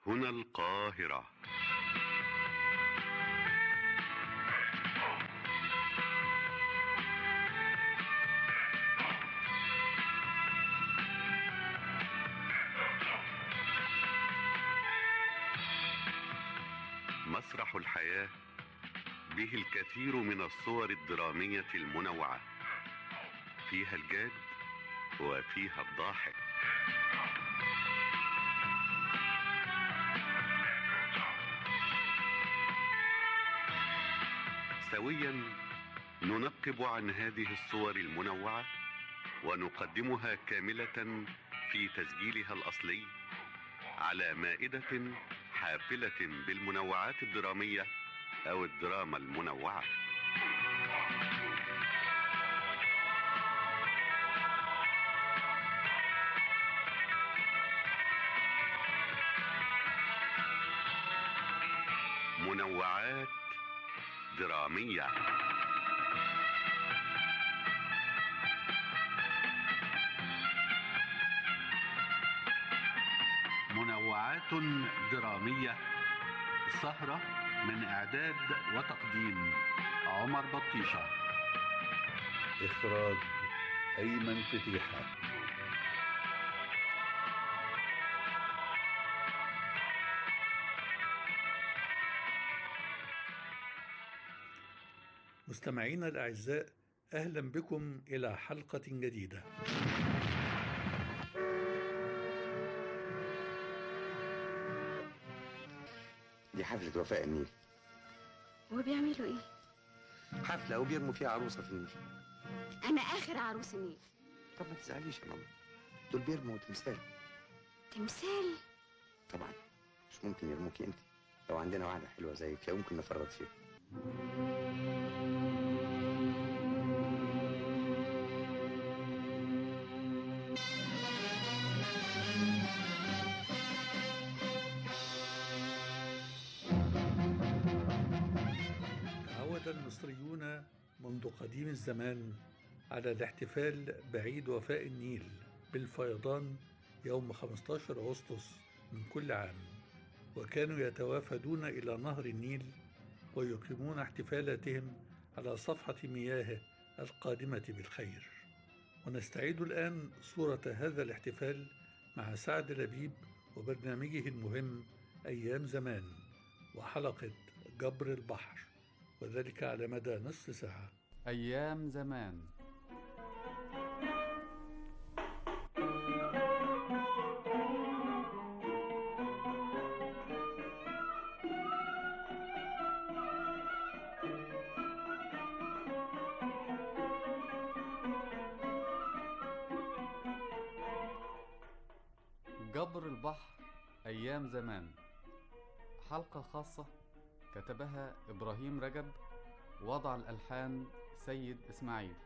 هنا القاهرة مسرح الحياة به الكثير من الصور الدرامية المنوعة فيها الجاد وفيها الضاحك سويا ننقب عن هذه الصور المنوعة ونقدمها كاملة في تسجيلها الأصلي على مائدة حافلة بالمنوعات الدرامية أو الدراما المنوعة منوعات درامية منوعات درامية سهرة من إعداد وتقديم عمر بطيشة إخراج أيمن فتيحة مستمعينا الأعزاء أهلا بكم إلى حلقة جديدة دي حفلة وفاء النيل هو بيعملوا ايه؟ حفلة وبيرموا فيها عروسة في النيل انا اخر عروس النيل طب ما تزعليش يا ماما دول بيرموا تمثال تمثال طبعا مش ممكن يرموكي انت لو عندنا واحدة حلوة زيك يمكن نفرط فيها تعود المصريون منذ قديم الزمان على الاحتفال بعيد وفاء النيل بالفيضان يوم 15 أغسطس من كل عام وكانوا يتوافدون إلى نهر النيل ويقيمون احتفالاتهم على صفحة مياهه القادمة بالخير ونستعيد الآن صورة هذا الاحتفال مع سعد لبيب وبرنامجه المهم أيام زمان وحلقة جبر البحر وذلك على مدى نصف ساعة أيام زمان جبر البحر أيام زمان حلقة خاصة كتبها إبراهيم رجب وضع الألحان سيد إسماعيل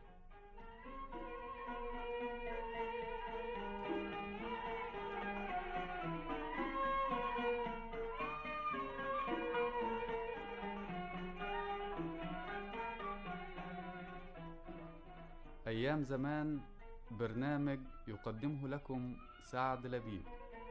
أيام زمان برنامج يقدمه لكم سعد لبيب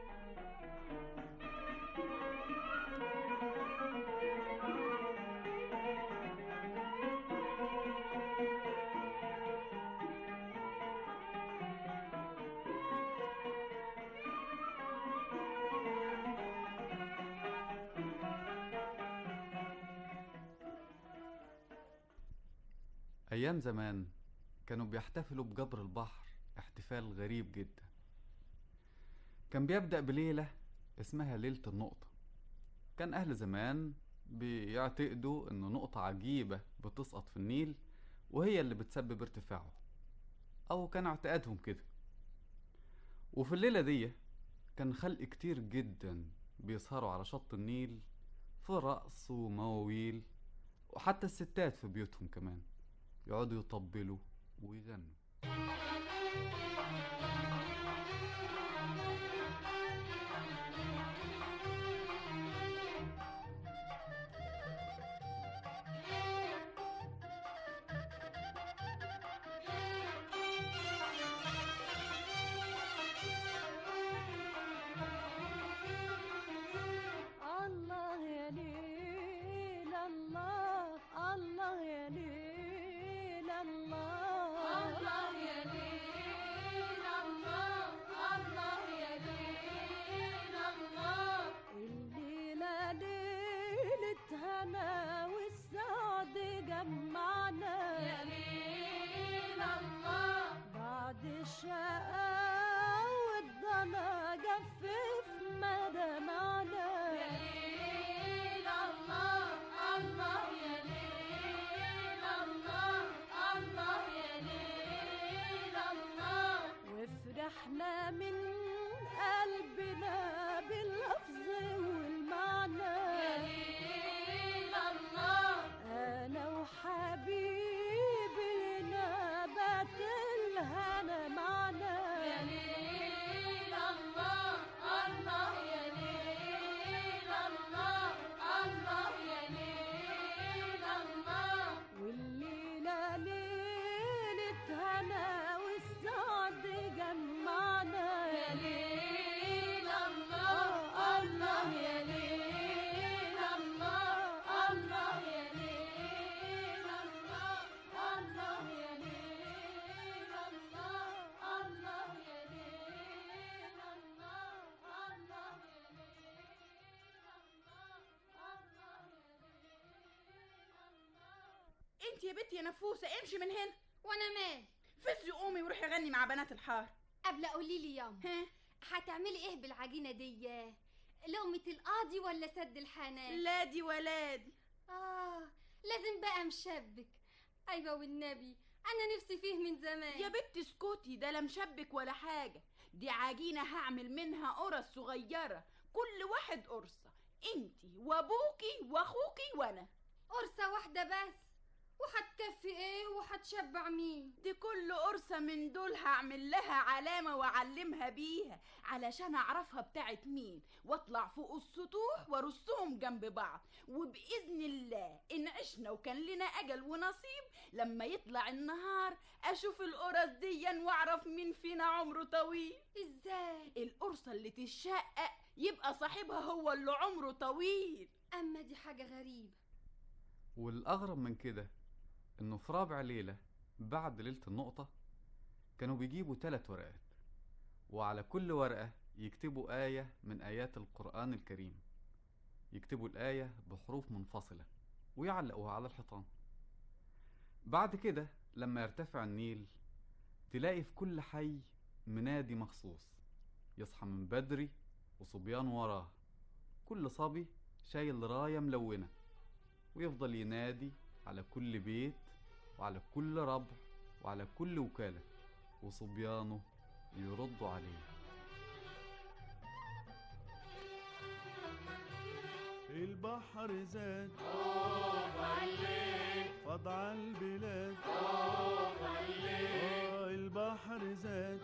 أيام زمان كانوا بيحتفلوا بجبر البحر احتفال غريب جدا كان بيبدأ بليلة اسمها ليلة النقطة كان أهل زمان بيعتقدوا إن نقطة عجيبة بتسقط في النيل وهي اللي بتسبب ارتفاعه أو كان اعتقادهم كده وفي الليلة دي كان خلق كتير جدا بيسهروا على شط النيل في رقص ومواويل وحتى الستات في بيوتهم كمان يقعدوا يطبلوا ويغنوا انت يا بنتي يا نفوسه امشي من هنا وانا مال فزي قومي وروحي غني مع بنات الحاره قبل قولي لي ياما ها هتعملي ايه بالعجينه دي لقمه القاضي ولا سد الحنان لا دي ولا دي اه لازم بقى مشبك ايوه والنبي انا نفسي فيه من زمان يا بنت اسكتي ده لا مشبك ولا حاجه دي عجينه هعمل منها قرص صغيره كل واحد قرصه انتي وابوكي واخوكي وانا قرصه واحده بس وهتكفي ايه وهتشبع مين دي كل قرصة من دول هعمل لها علامة وأعلمها بيها علشان أعرفها بتاعت مين وأطلع فوق السطوح وأرصهم جنب بعض وبإذن الله إن عشنا وكان لنا أجل ونصيب لما يطلع النهار أشوف القرص ديا وأعرف مين فينا عمره طويل ازاي القرصة اللي تشقق يبقى صاحبها هو اللي عمره طويل اما دي حاجه غريبه والأغرب من كده إنه في رابع ليلة بعد ليلة النقطة كانوا بيجيبوا تلات ورقات وعلى كل ورقة يكتبوا آية من آيات القرآن الكريم يكتبوا الآية بحروف منفصلة ويعلقوها على الحيطان بعد كده لما يرتفع النيل تلاقي في كل حي منادي مخصوص يصحى من بدري وصبيان وراه كل صبي شايل راية ملونة ويفضل ينادي على كل بيت وعلى كل ربع وعلى كل وكالة وصبيانه يردوا عليه البحر زاد فضع البلاد آه البحر زاد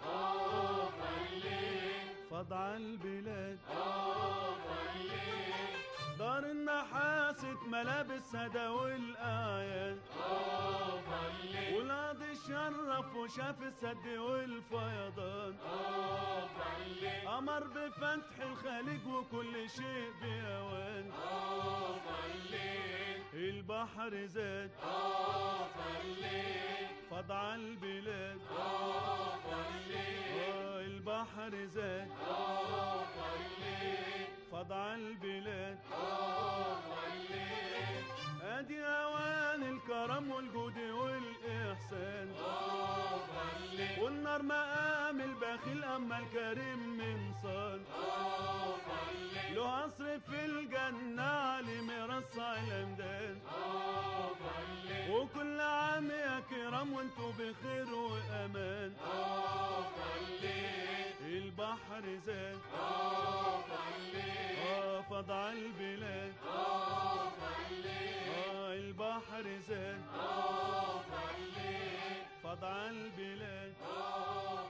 فضع البلاد دار النحاس ملابس سدا والآيات والقاضي شرف وشاف السد والفيضان أمر بفتح الخليج وكل شيء بأوان البحر زاد فضع البلاد آه البحر زاد فضع البلاد ادي اوان الكرم والجود والاحسان والنار مقام البخيل اما الكريم من صان له قصر في الجنة علي مرصع الأمداد وكل عام يا كرام وانتوا بخير وأمان البحر زاد آه فضع البلاد آه البحر زاد فضع البلاد آه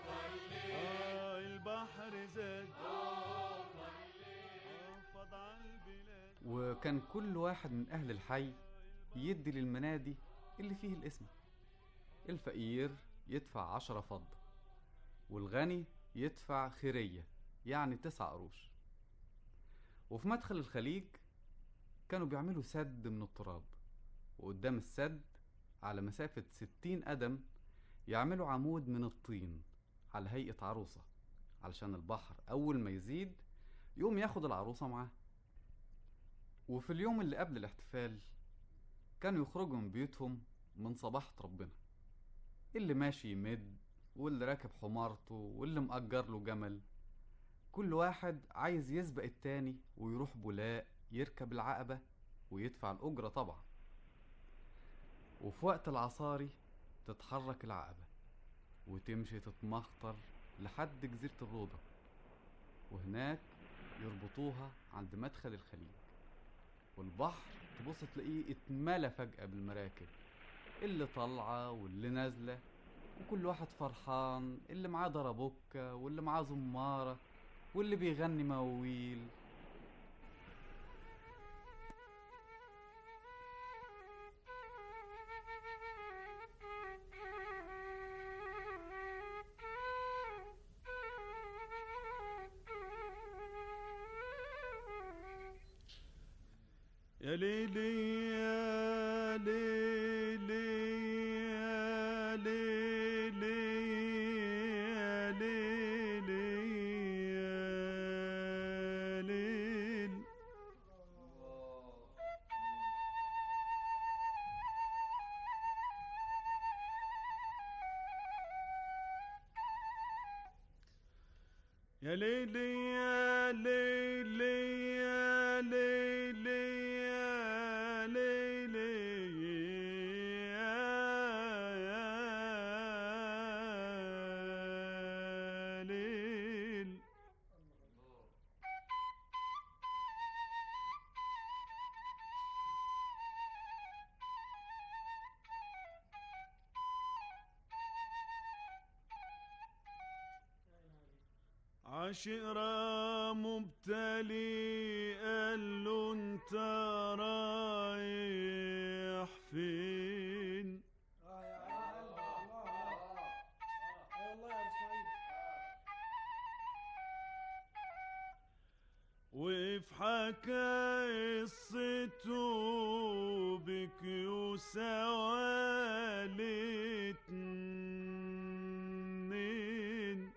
البحر زاد آه فضع البلاد وكان كل واحد من أهل الحي يدي للمنادي اللي فيه الاسم الفقير يدفع عشرة فضة والغني يدفع خيرية يعني تسع قروش وفي مدخل الخليج كانوا بيعملوا سد من التراب وقدام السد على مسافة ستين قدم يعملوا عمود من الطين على هيئة عروسة علشان البحر أول ما يزيد يقوم ياخد العروسة معاه وفي اليوم اللي قبل الاحتفال كانوا يخرجوا من بيوتهم من صباحة ربنا اللي ماشي يمد واللي راكب حمارته واللي مأجر له جمل كل واحد عايز يسبق التاني ويروح بولاق يركب العقبة ويدفع الأجرة طبعا وفي وقت العصاري تتحرك العقبة وتمشي تتمخطر لحد جزيرة الروضة وهناك يربطوها عند مدخل الخليج والبحر تبص تلاقيه اتملى فجأة بالمراكب اللي طالعة واللي نازلة وكل واحد فرحان اللي معاه دربوكة واللي معاه زمارة واللي بيغني مواويل يا ليلي يا ليلي يا ليلي يا ليلي يا ليل يا ليلي يا ليلي يا ليلي يا ليلي يا ليل عشرة مبتلي قال له انت رايح فين وقف حكى قصته بكي وسوالي اتنين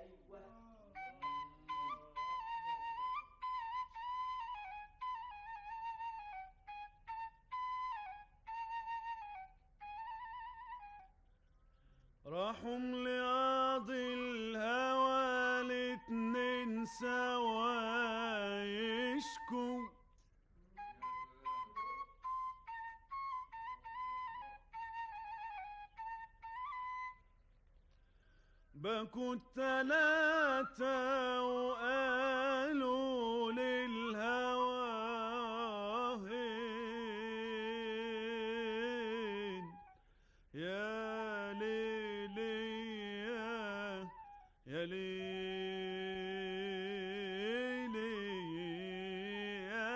راحوا لقاضي الهوى الاتنين سوا يشكوا بكوا التلاتة وقالوا للهوى هين يا ليلي يا يا ليلي يا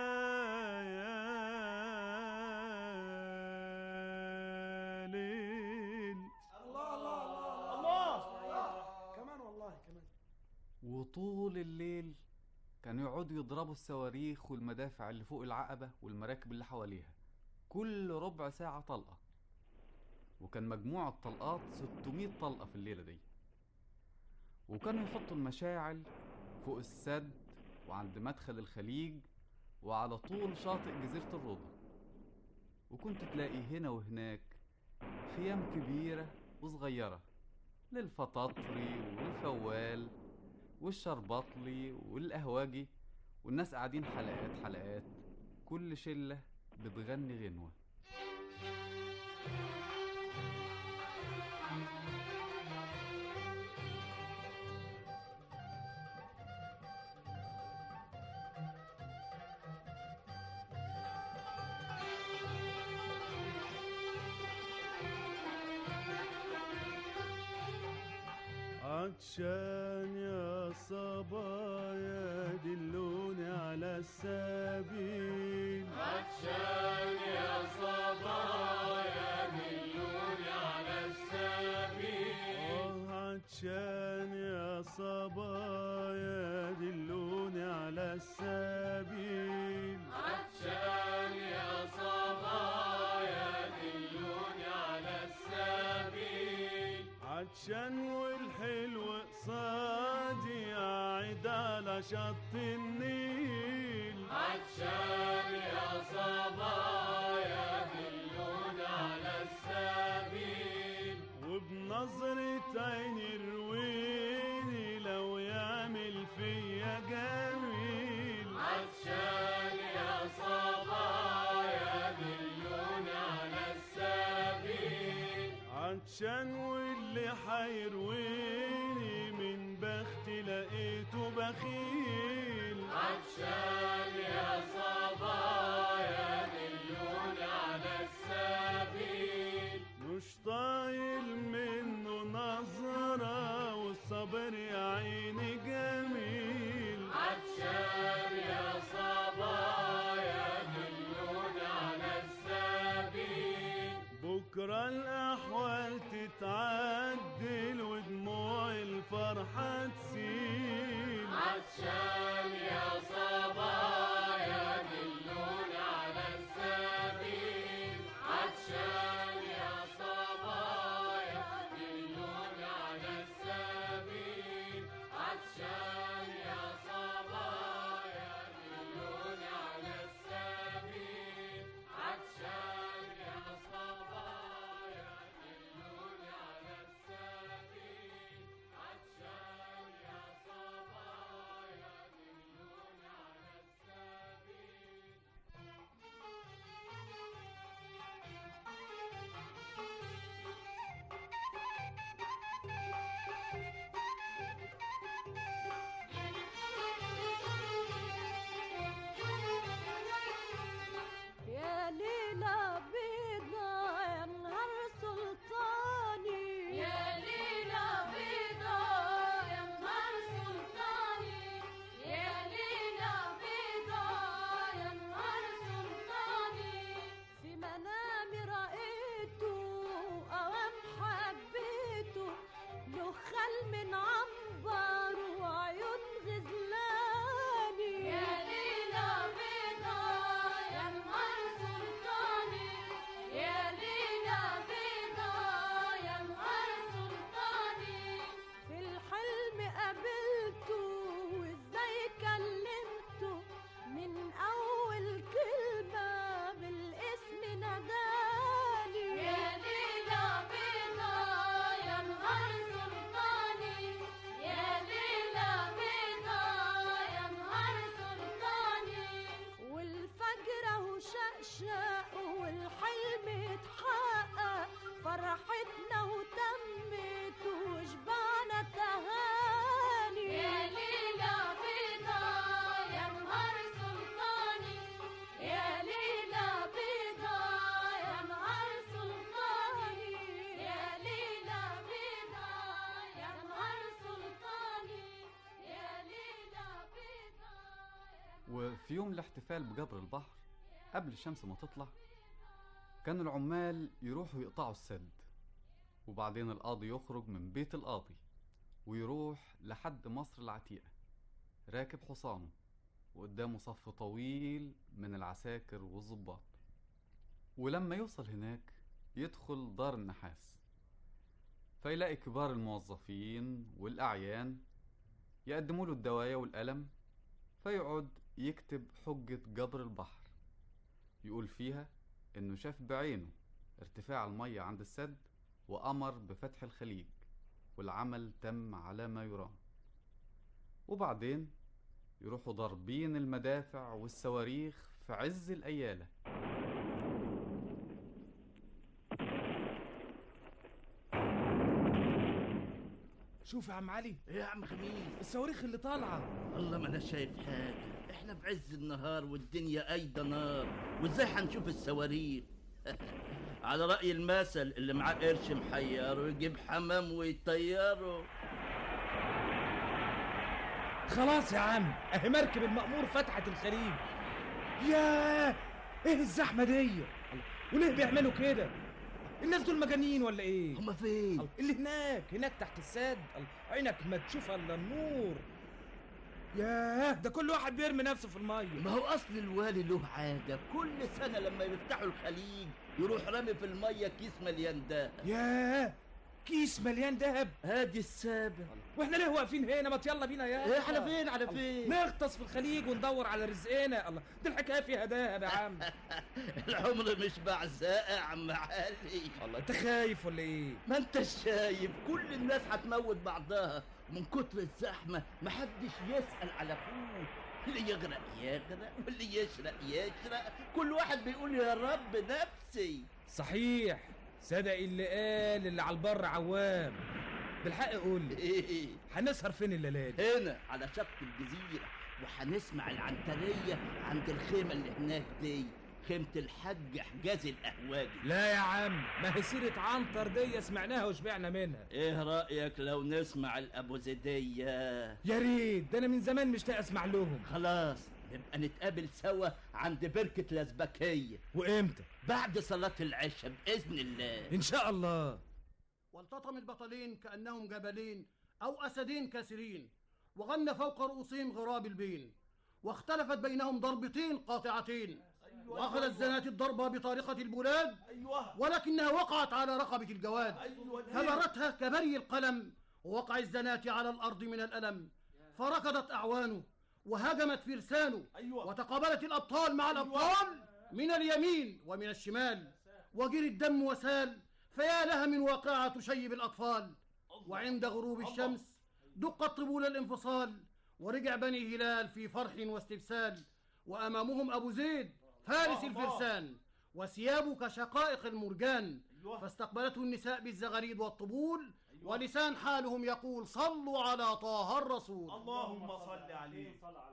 يا ليل الله الله الله الله كمان والله كمان وطول الليل كانوا يقعدوا يضربوا الصواريخ والمدافع اللي فوق العقبة والمراكب اللي حواليها كل ربع ساعة طلقة وكان مجموع الطلقات 600 طلقة في الليلة دي وكانوا يحطوا المشاعل فوق السد وعند مدخل الخليج وعلى طول شاطئ جزيرة الروضة وكنت تلاقي هنا وهناك خيام كبيرة وصغيرة للفطاطري والفوال والشربطلي والقهواجي والناس قاعدين حلقات حلقات كل شلة بتغني غنوة عطشان يا صبايا دلوني على السبيل عطشان يا صبايا دلوني على السبيل آه عطشان يا صبايا دلوني على السبيل عطشان يا صبايا دلوني على السبيل عطشان والحلو قصادي قاعد على شط النيل عطشان يا صبايا دلوني على السبيل وبنظرة عيني رويني لو يعمل فيا جميل عطشان يا صبايا دلوني على السبيل عطشان واللي حيرويني من بختي لقيته بخيل عطشان يا صبايا دلوني على السبيل مش طايل منه نظرة والصبر يا عيني جميل عطشان يا صبايا دلوني على السبيل بكرة الأحوال تتعدل ودموع الفرحة تسيل عطشان يا صبايا في يوم الاحتفال بجبر البحر قبل الشمس ما تطلع كان العمال يروحوا يقطعوا السد وبعدين القاضي يخرج من بيت القاضي ويروح لحد مصر العتيقة راكب حصانه وقدامه صف طويل من العساكر والظباط ولما يوصل هناك يدخل دار النحاس فيلاقي كبار الموظفين والأعيان يقدموا له الدوايا والقلم فيقعد يكتب حجة جبر البحر يقول فيها إنه شاف بعينه ارتفاع المية عند السد وأمر بفتح الخليج والعمل تم على ما يرام وبعدين يروحوا ضاربين المدافع والصواريخ في عز الأيالة شوف يا عم علي ايه يا عم خميس الصواريخ اللي طالعه والله ما انا شايف حاجه احنا في عز النهار والدنيا ايضا نار وازاي هنشوف الصواريخ على رأي المثل اللي معاه قرش محيره يجيب حمام ويطيره خلاص يا عم اهي مركب المأمور فتحت الخليج ياه ايه الزحمه دي وليه بيعملوا كده الناس دول مجانين ولا ايه هما فين اللي هناك هناك تحت السد عينك ما تشوف الا النور ياه ده كل واحد بيرمي نفسه في الميه ما هو اصل الوالي له عاده كل سنه لما يفتحوا الخليج يروح رامي في الميه كيس مليان دهب ياه كيس مليان دهب هادي السابع واحنا ليه واقفين هنا ما يلا بينا يا ايه احنا فين على فين نغطس في الخليج وندور على رزقنا الله دي الحكايه فيها دهب يا عم العمر مش بعزاء يا عم علي الله انت خايف ولا ايه ما انت شايف كل الناس هتموت بعضها من كتر الزحمه محدش يسال على اخوه اللي يغرق يغرق واللي يشرق يشرق كل واحد بيقول يا رب نفسي صحيح صدق اللي قال اللي على البر عوام بالحق قول لي ايه هنسهر فين الليله دي هنا على شط الجزيره وهنسمع العنتريه عند الخيمه اللي هناك دي خيمة الحج حجاز القهواجي لا يا عم ما هي سيرة عنتر دي سمعناها وشبعنا منها ايه رأيك لو نسمع الأبو زيدية يا ريت ده انا من زمان مشتاق اسمع لهم خلاص نبقى نتقابل سوا عند بركة الأزبكية وامتى بعد صلاة العشاء بإذن الله ان شاء الله والتطم البطلين كأنهم جبلين أو أسدين كاسرين وغن فوق رؤوسهم غراب البين واختلفت بينهم ضربتين قاطعتين وأخذ الزنات الضربة بطارقة البلاد ولكنها وقعت على رقبة الجواد فبرتها كبري القلم ووقع الزنات على الأرض من الألم فركضت أعوانه وهجمت فرسانه وتقابلت الأبطال مع الأبطال من اليمين ومن الشمال وجري الدم وسال فيا لها من واقعة تشيب الأطفال وعند غروب الشمس دقت طبول الانفصال ورجع بني هلال في فرح واستبسال وأمامهم أبو زيد فارس الفرسان وثيابه كشقائق المرجان فاستقبلته النساء بالزغاريد والطبول ولسان حالهم يقول صلوا على طه الرسول اللهم صل عليه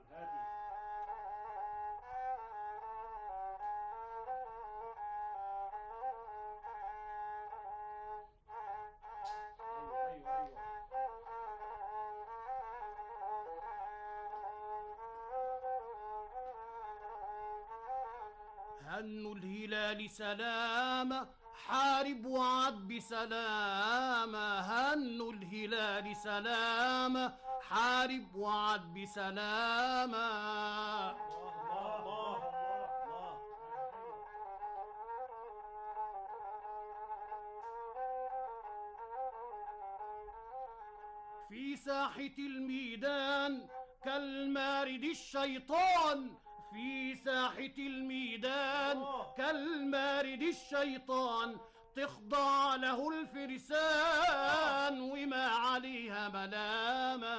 هن الهلال سلامة حارب وعد بسلامة هن الهلال سلامة حارب وعد بسلامة في ساحة الميدان كالمارد الشيطان في ساحة الميدان كالمارد الشيطان تخضع له الفرسان وما عليها ملامة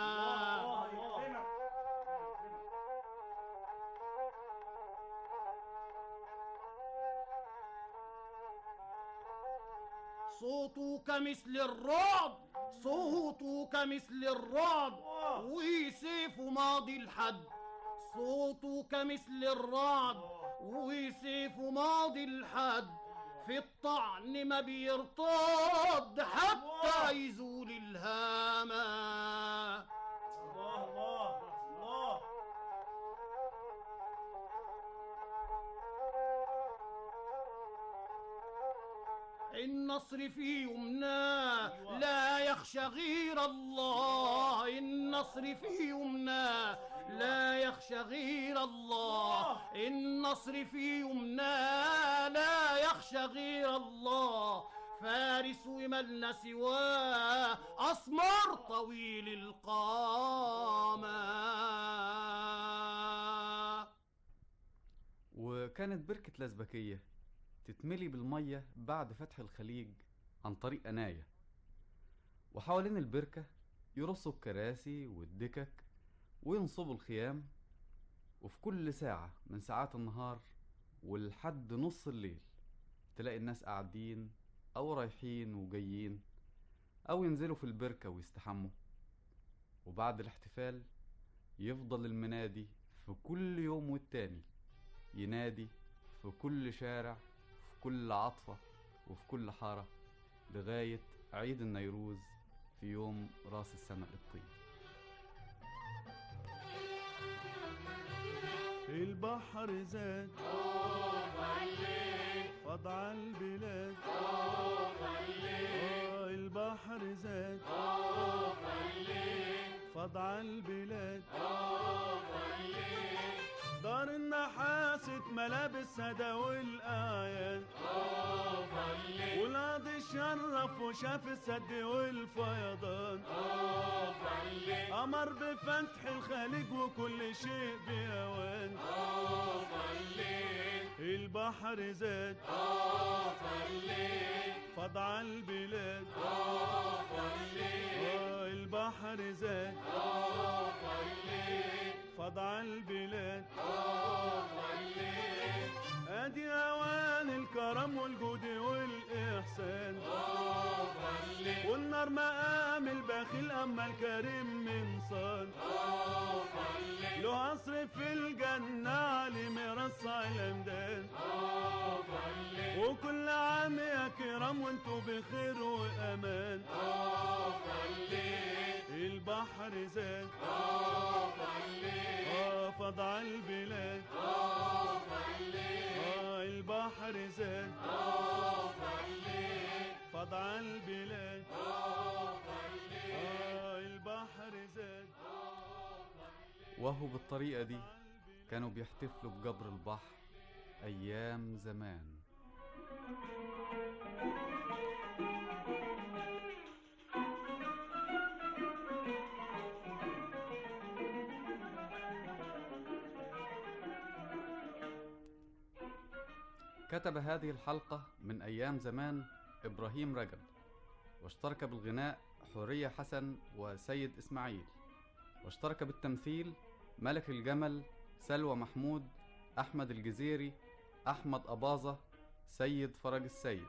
صوته كمثل الرعد صوته كمثل الرعد وسيف ماضي الحد صوته كمثل الرعد وسيف ماضي الحد في الطعن ما بيرتد حتى يزول الهامة الله الله الله النصر في يمناه لا يخشى غير الله النصر في يمناه لا يخشى غير الله النصر في يمناه لا يخشى غير الله فارس وملنا سواه أسمر طويل القامة وكانت بركة لازبكية تتملي بالمية بعد فتح الخليج عن طريق أناية وحوالين البركة يرصوا الكراسي والدكك وينصبوا الخيام وفي كل ساعة من ساعات النهار ولحد نص الليل تلاقي الناس قاعدين أو رايحين وجايين أو ينزلوا في البركة ويستحموا وبعد الاحتفال يفضل المنادي في كل يوم والتاني ينادي في كل شارع في كل عطفة وفي كل حارة لغاية عيد النيروز في يوم راس السنة الطين البحر زاد فضع البلاد آه، البحر زاد فضع البلاد دار النحاس ملابس سدا والآيات والقاضي شرف وشاف السد والفيضان أمر بفتح الخليج وكل شيء بأوان البحر زاد فضع البلاد آه، البحر زاد فضع البلاد ادي اوان الكرم والجود والاحسان والنار مقام البخيل اما الكريم من صان له قصر في الجنة علي مرصع الامداد وكل عام يا كرام وانتوا بخير وامان البحر زاد آه فضع البلاد آه البحر زاد فضع البلاد آه البحر زاد وهو بالطريقة دي كانوا بيحتفلوا بجبر البحر أيام زمان كتب هذه الحلقة من أيام زمان إبراهيم رجب واشترك بالغناء حورية حسن وسيد إسماعيل واشترك بالتمثيل ملك الجمل سلوى محمود أحمد الجزيري أحمد أباظة سيد فرج السيد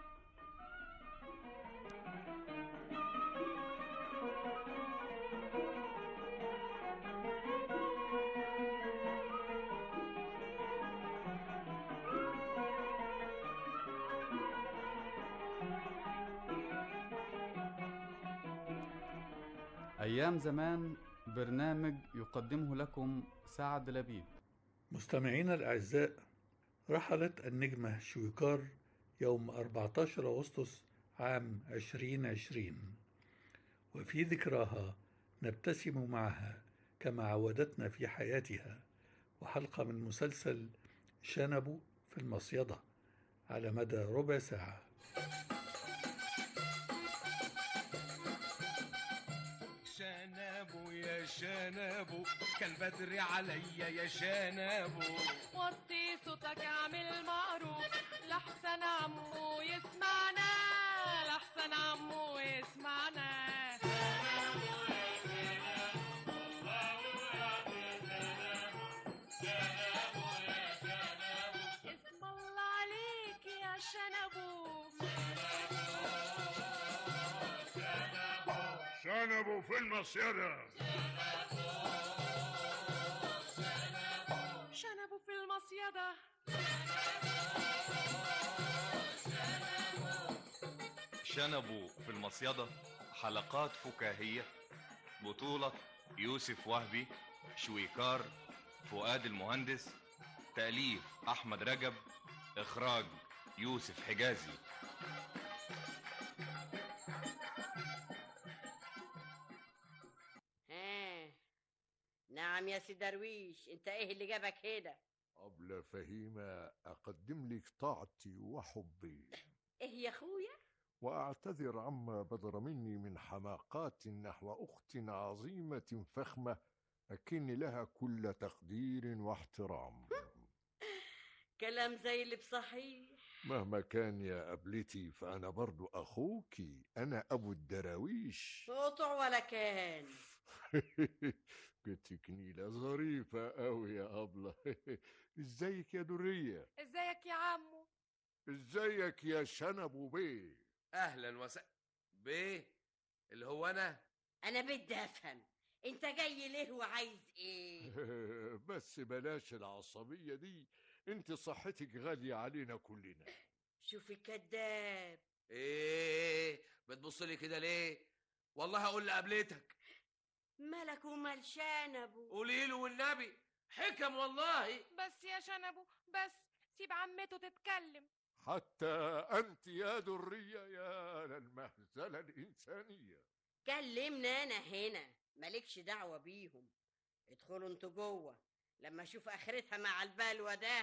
أيام زمان برنامج يقدمه لكم سعد لبيب مستمعينا الأعزاء رحلت النجمة شويكار يوم 14 أغسطس عام 2020 وفي ذكراها نبتسم معها كما عودتنا في حياتها وحلقة من مسلسل شنب في المصيدة على مدى ربع ساعة شنابو يا شنابو كالبدر عليا يا شنابو وطي صوتك اعمل معروف لحسن عمو يسمعنا لحسن عمو يسمعنا اسم الله عليك يا شنبو شنبوا في المصيدة شنبو في المصيدة شنبوا في المصيدة حلقات فكاهية بطولة يوسف وهبي شويكار فؤاد المهندس تأليف أحمد رجب إخراج يوسف حجازي ها نعم يا سي درويش انت ايه اللي جابك هنا أبلة فهيمة أقدم لك طاعتي وحبي ايه يا اخويا وأعتذر عما بدر مني من حماقات نحو أخت عظيمة فخمة أكن لها كل تقدير واحترام كلام زي اللي بصحيح مهما كان يا أبلتي فأنا برضو أخوك أنا أبو الدراويش قطع ولا كان كنت كنيلة ظريفة أوي يا أبلة ازيك يا درية ازيك يا عمو ازيك يا شنب بيه اهلا وسهلا بيه اللي هو انا انا بدي افهم انت جاي ليه وعايز ايه بس بلاش العصبية دي انت صحتك غالية علينا كلنا شوف الكذاب ايه بتبص لي كده ليه والله هقول لقبلتك مالك ومال شنبه قولي له والنبي حكم والله بس يا شنبو بس سيب عمته تتكلم حتى أنت يا درية يا للمهزلة الإنسانية كلمنا انا هنا مالكش دعوه بيهم ادخلوا انتوا جوه لما اشوف اخرتها مع البلوى ده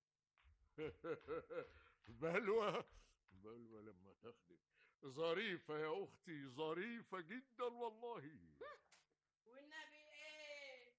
بلوى بلوى لما تاخدك ظريفة يا أختي ظريفة جدا والله والنبي ايه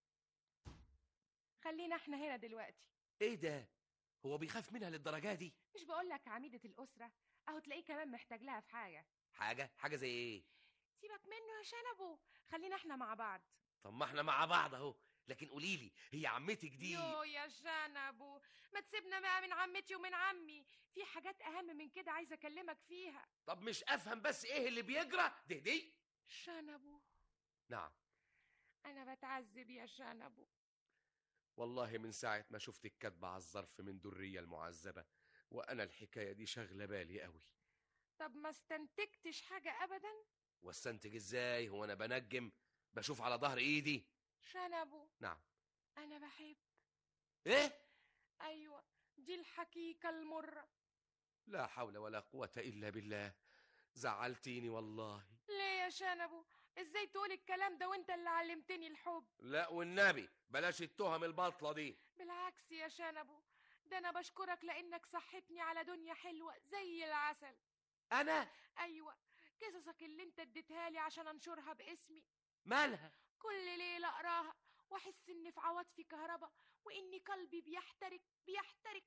خلينا احنا هنا دلوقتي ايه ده هو بيخاف منها للدرجه دي مش بقول لك عميدة الأسرة أهو تلاقيه كمان محتاج لها في حاجة حاجه حاجه زي ايه سيبك منه يا شنبو خلينا احنا مع بعض طب ما احنا مع بعض اهو لكن قولي لي هي عمتك دي يو يا شنبو ما تسيبنا بقى من عمتي ومن عمي في حاجات أهم من كده عايزة أكلمك فيها طب مش افهم بس ايه اللي بيجرى ده دي شنبو نعم أنا بتعذب يا شنبو والله من ساعة ما شفتك كاتبة على الظرف من درية المعذبة وأنا الحكاية دي شاغلة بالي قوي طب ما استنتجتش حاجة أبدا واستنتج ازاي هو أنا بنجم بشوف على ظهر إيدي شنبو نعم أنا بحب إيه أيوة دي الحقيقة المرة لا حول ولا قوة إلا بالله زعلتيني والله ليه يا شنبو ازاي تقول الكلام ده وانت اللي علمتني الحب لا والنبي بلاش التهم الباطلة دي بالعكس يا شنبو ده انا بشكرك لانك صحتني على دنيا حلوة زي العسل أنا ايوه قصصك اللي انت اديتها لي عشان انشرها باسمي مالها كل ليلة اقراها واحس ان في عواطفي كهربا واني قلبي بيحترق بيحترق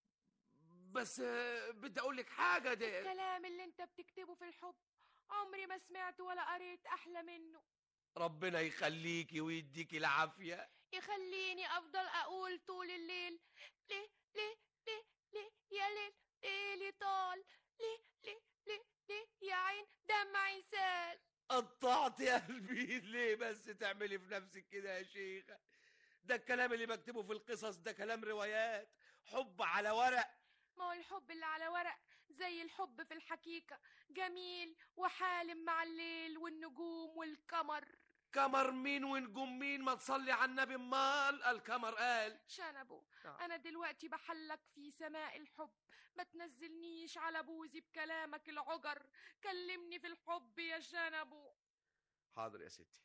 بس آه، بدي أقول لك حاجة ده الكلام اللي انت بتكتبه في الحب عمري ما سمعت ولا قريت احلى منه ربنا يخليكي ويديكي العافية يخليني افضل اقول طول الليل ليه ليه ليه ليه يا ليل ليلي طال ليه ليه ليه ليه يا عين دمعي سال قطعت يا قلبي ليه بس تعملي في نفسك كده يا شيخة ده الكلام اللي بكتبه في القصص ده كلام روايات حب على ورق ما هو الحب اللي على ورق زي الحب في الحقيقة جميل وحالم مع الليل والنجوم والقمر كمر مين ونجوم مين ما تصلي على النبي مال الكمر قال شنبو نعم. أنا دلوقتي بحلك في سماء الحب ما تنزلنيش على بوزي بكلامك العجر كلمني في الحب يا شنبو حاضر يا ستي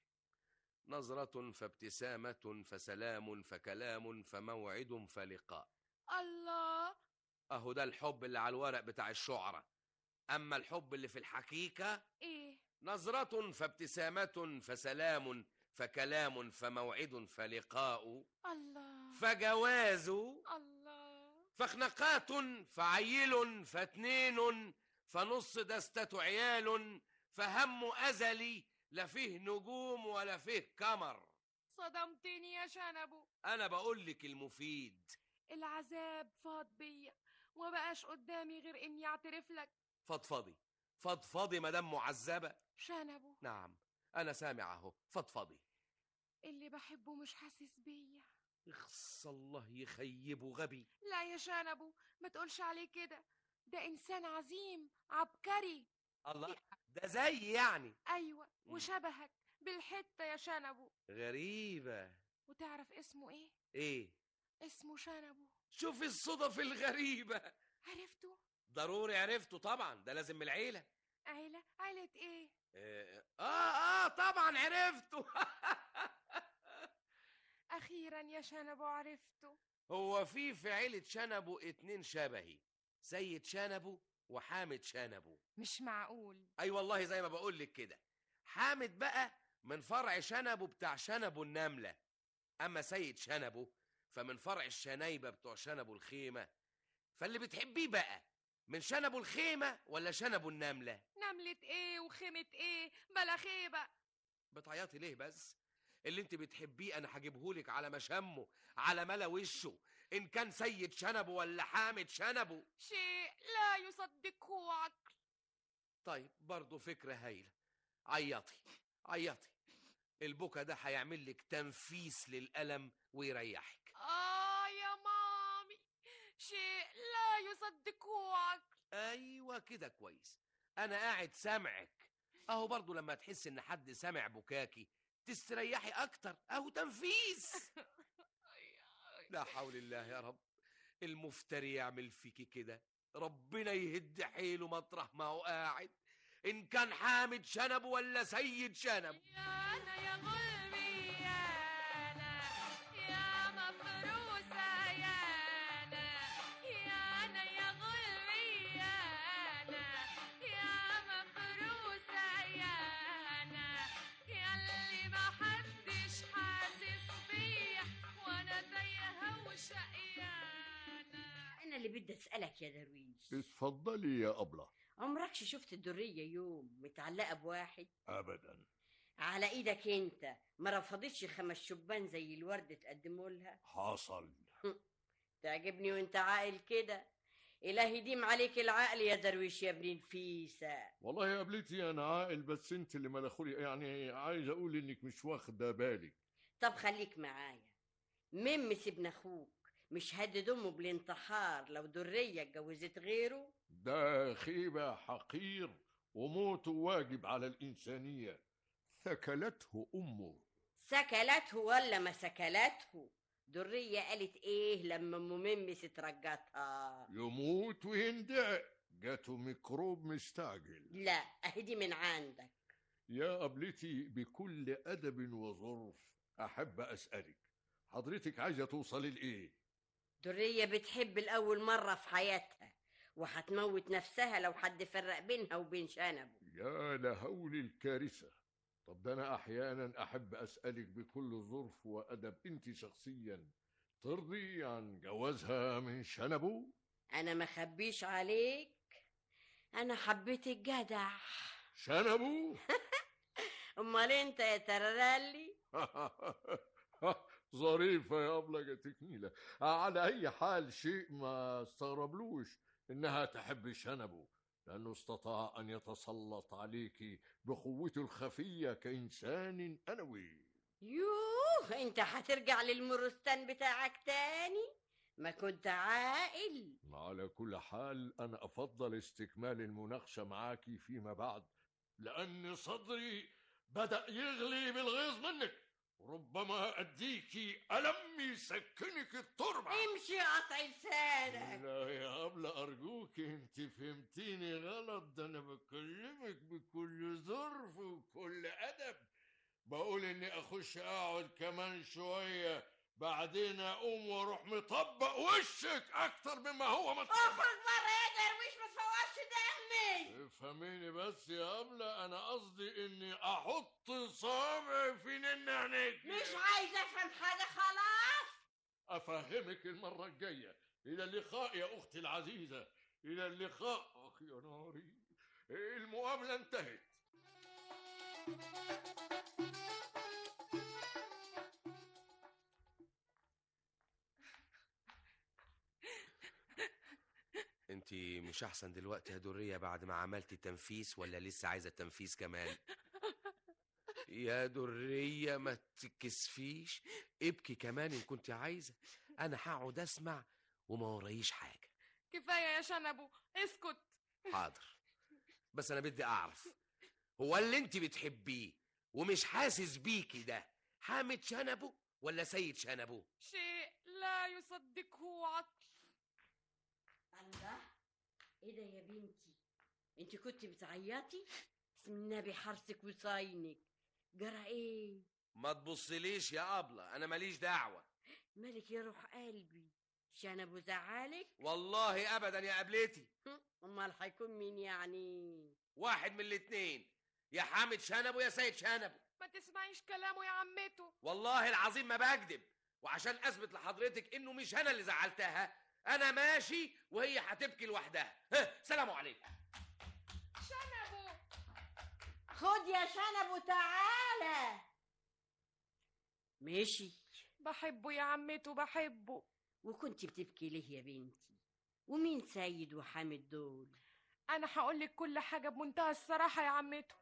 نظرة فابتسامة فسلام فكلام فموعد فلقاء الله اهو ده الحب اللي على الورق بتاع الشعراء اما الحب اللي في الحقيقة إيه نظرة فابتسامة فسلام فكلام فموعد فلقاء الله فجواز الله فخنقات فعيل فاتنين فنص دستة عيال فهم أزلي لا فيه نجوم ولا فيه قمر صدمتني يا شنبو أنا بقول لك المفيد العذاب فاض بيا وما بقاش قدامي غير اني اعترف لك فضفضي فضفضي مدام معذبة شنبو نعم أنا سامع أهو فضفضي اللي بحبه مش حاسس بيا اخص الله يخيبه غبي لا يا شنبو ما تقولش عليه كده ده انسان عظيم عبقري الله ده زي يعني ايوه وشبهك بالحته يا شنبو غريبة وتعرف اسمه ايه ايه اسمه شنبو شوف الصدف الغريبة عرفته ضروري عرفته طبعا ده لازم من العيله عيلة عيلة ايه اه اه, آه طبعا عرفته اخيرا يا شنبو عرفته هو في في عيله شنبو اتنين شبهي سيد شنبو وحامد شنبو مش معقول اي والله زي ما بقول لك كده حامد بقى من فرع شنبو بتاع شنبو النمله اما سيد شنبو فمن فرع الشنايبه بتوع شنبو الخيمه فاللي بتحبيه بقى من شنبو الخيمه ولا شنبو النمله نملة ايه وخيمة ايه بلا خيبة بتعيطي ليه بس اللي انت بتحبيه انا هجيبهولك على مشامه على ملا وشه ان كان سيد شنبو ولا حامد شنبو شيء لا يصدقه عقل طيب برضه فكرة هايلة عيطي عيطي البكا ده هيعمل لك تنفيس للألم ويريحك اه يا مامي شيء لا يصدقه عقل ايوه كده كويس انا قاعد سامعك اهو برضه لما تحس ان حد سامع بكاكي تستريحي اكتر اهو تنفيس لا حول الله يا رب المفتري يعمل فيكي كده ربنا يهد حيله مطرح ما هو قاعد ان كان حامد شنب ولا سيد شنب انا يا غلبي يا انا يا مفروسة يا انا يا انا يا غلبي يا انا يا مفروسة يا انا ياللي ما حدش حاسس بيا وانا تايهة وشقيانة انا اللي بدي اسالك يا درويش اتفضلي يا أبلة عمركش شفت الدريه يوم متعلقه بواحد أبدا على ايدك انت ما رفضتش خمس شبان زي الورد تقدمه لها حصل تعجبني وانت عاقل كده الهي يديم عليك العقل يا درويش يا ابن نفيسه والله يا قبلتي أنا عاقل بس أنت اللي ملخولي يعني عايز أقول إنك مش واخدة بالك طب خليك معايا ممس ابن اخوك مش هدد امه بالانتحار لو دريه اتجوزت غيره ده خيبة حقير وموته واجب على الإنسانية ثكلته أمه سكلته ولا ما سكلته دريه قالت ايه لما ام ممس ترجتها يموت ويندع جاته ميكروب مستعجل لا اهدي من عندك يا قبلتي بكل أدب وظرف أحب أسألك حضرتك عايزة توصلي لإيه؟ دريه بتحب الاول مره في حياتها وهتموت نفسها لو حد فرق بينها وبين شنبه يا لهول الكارثة طب ده أنا أحيانا أحب أسألك بكل ظرف وأدب أنت شخصيا ترضي عن جوازها من شنبه؟ انا ما خبيش عليك انا حبيت الجدع شنبه؟ امال انت يا ترللي ظريفة يا أبلة جاتكنيلة على أي حال شيء ما استغربلوش إنها تحب شنبه لأنه استطاع أن يتسلط عليك بقوته الخفية كإنسان أنوي يوه انت هترجع للمرستان بتاعك تاني ما كنت عاقل على كل حال أنا أفضل استكمال المناقشة معاك فيما بعد لأن صدري بدأ يغلي بالغيظ منك ربما أديكي ألم يسكنك التربة امشي قطع لسانك لا يا أبلة أرجوك أنت فهمتيني غلط ده أنا بكلمك بكل ظرف وكل أدب بقول إني أخش أقعد كمان شوية بعدين أقوم وأروح مطبق وشك أكتر مما هو مطبق اخرج بره يا درويش ما تفورش دمي افهميني بس يا أبلة أنا قصدي إني أحط صابعي في نن عينيك مش عايزه افهم حاجه خلاص أفهمك المرة الجاية إلى اللقاء يا أختي العزيزة إلى اللقاء أخ يا ناري المقابلة انتهت انت مش احسن دلوقتي يا درية بعد ما عملتي تنفيس ولا لسه عايزة تنفيس كمان يا درية ما تكسفيش ابكي كمان ان كنت عايزة انا هقعد اسمع وما ورايش حاجة كفاية يا شنبو اسكت حاضر بس انا بدي اعرف هو اللي انت بتحبيه ومش حاسس بيكي ده حامد شنبه ولا سيد شنبه شيء لا يصدقه عقل الله ايه ده يا بنتي انت كنت بتعيطي بسم النبي حرصك وصاينك جرى ايه ما تبصليش يا ابله انا ماليش دعوه مالك يا روح قلبي شنب وزعلك والله ابدا يا قبلتي امال هيكون مين يعني واحد من الاتنين يا حامد شنبه يا سيد شنبه ما تسمعيش كلامه يا عمته والله العظيم ما بكذب وعشان اثبت لحضرتك انه مش انا اللي زعلتها انا ماشي وهي هتبكي لوحدها ها، سلام عليكم شنبه خد يا شنب وتعالى ماشي بحبه يا عمته بحبه وكنت بتبكي ليه يا بنتي ومين سيد وحامد دول انا هقول لك كل حاجه بمنتهى الصراحه يا عمته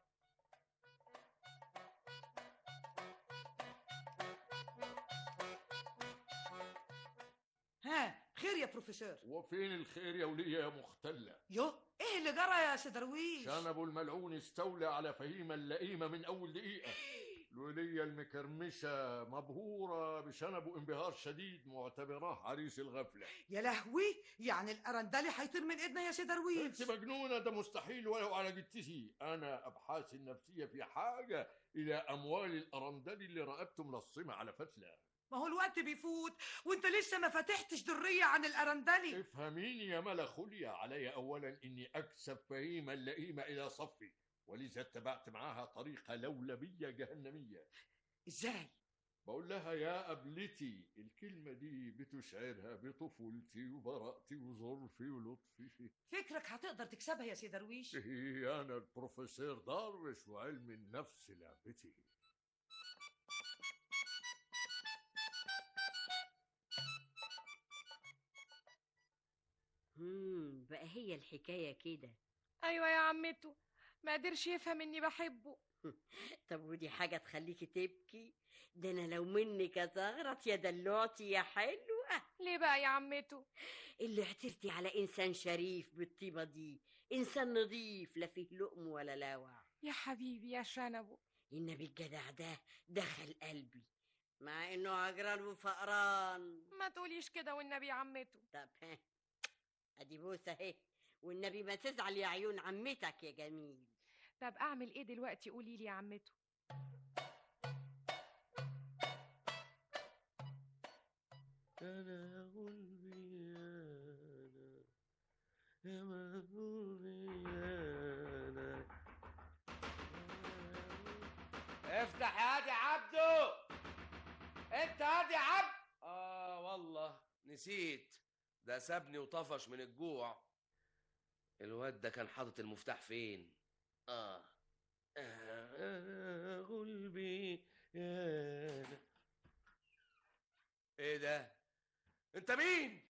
ها خير يا بروفيسور وفين الخير يا ولية يا مختلة يو ايه اللي جرى يا سدرويش شنب الملعون استولى على فهيمة اللئيمة من أول دقيقة الولية المكرمشة مبهورة بشنبه انبهار شديد معتبراه عريس الغفلة يا لهوي يعني الارندلي هيطير من ايدنا يا سدرويش انت مجنونة ده مستحيل ولو على جدتي أنا أبحاثي النفسية في حاجة إلى أموال الأرندلي اللي رقبته ملصمة على فتلة ما هو الوقت بيفوت وانت لسه ما فتحتش درية عن الارندلي افهميني يا ملا خليا علي أولا إني أكسب فهيمة اللئيمة إلى صفي ولذا اتبعت معاها طريقة لولبية جهنمية ازاي؟ بقول لها يا قبلتي الكلمة دي بتشعرها بطفولتي وبراءتي وظرفي ولطفي فكرك هتقدر تكسبها يا سي درويش هي أنا البروفيسور دروش وعلم النفس لعبتي امم بقى هي الحكايه كده ايوه يا عمته ما قدرش يفهم اني بحبه طب ودي حاجه تخليكي تبكي ده انا لو منك ازغرط يا دلوعتي يا حلوه ليه بقى يا عمته اللي اعترتي على انسان شريف بالطيبه دي انسان نظيف لا فيه لقم ولا لاوع يا حبيبي يا شنبه النبي الجدع ده دخل قلبي مع انه عجران وفقران ما تقوليش كده والنبي يا عمته طب ها ادي بوسه اهي والنبي ما تزعل يا عيون عمتك يا جميل طب اعمل ايه دلوقتي قولي لي يا عمته انا قلبي انا يا مهبوبي انا افتح يا هادي عبده انت هادي عبد اه والله نسيت ده سابني وطفش من الجوع الواد ده كان حاطط المفتاح فين اه انا قلبي يا انا ايه ده انت مين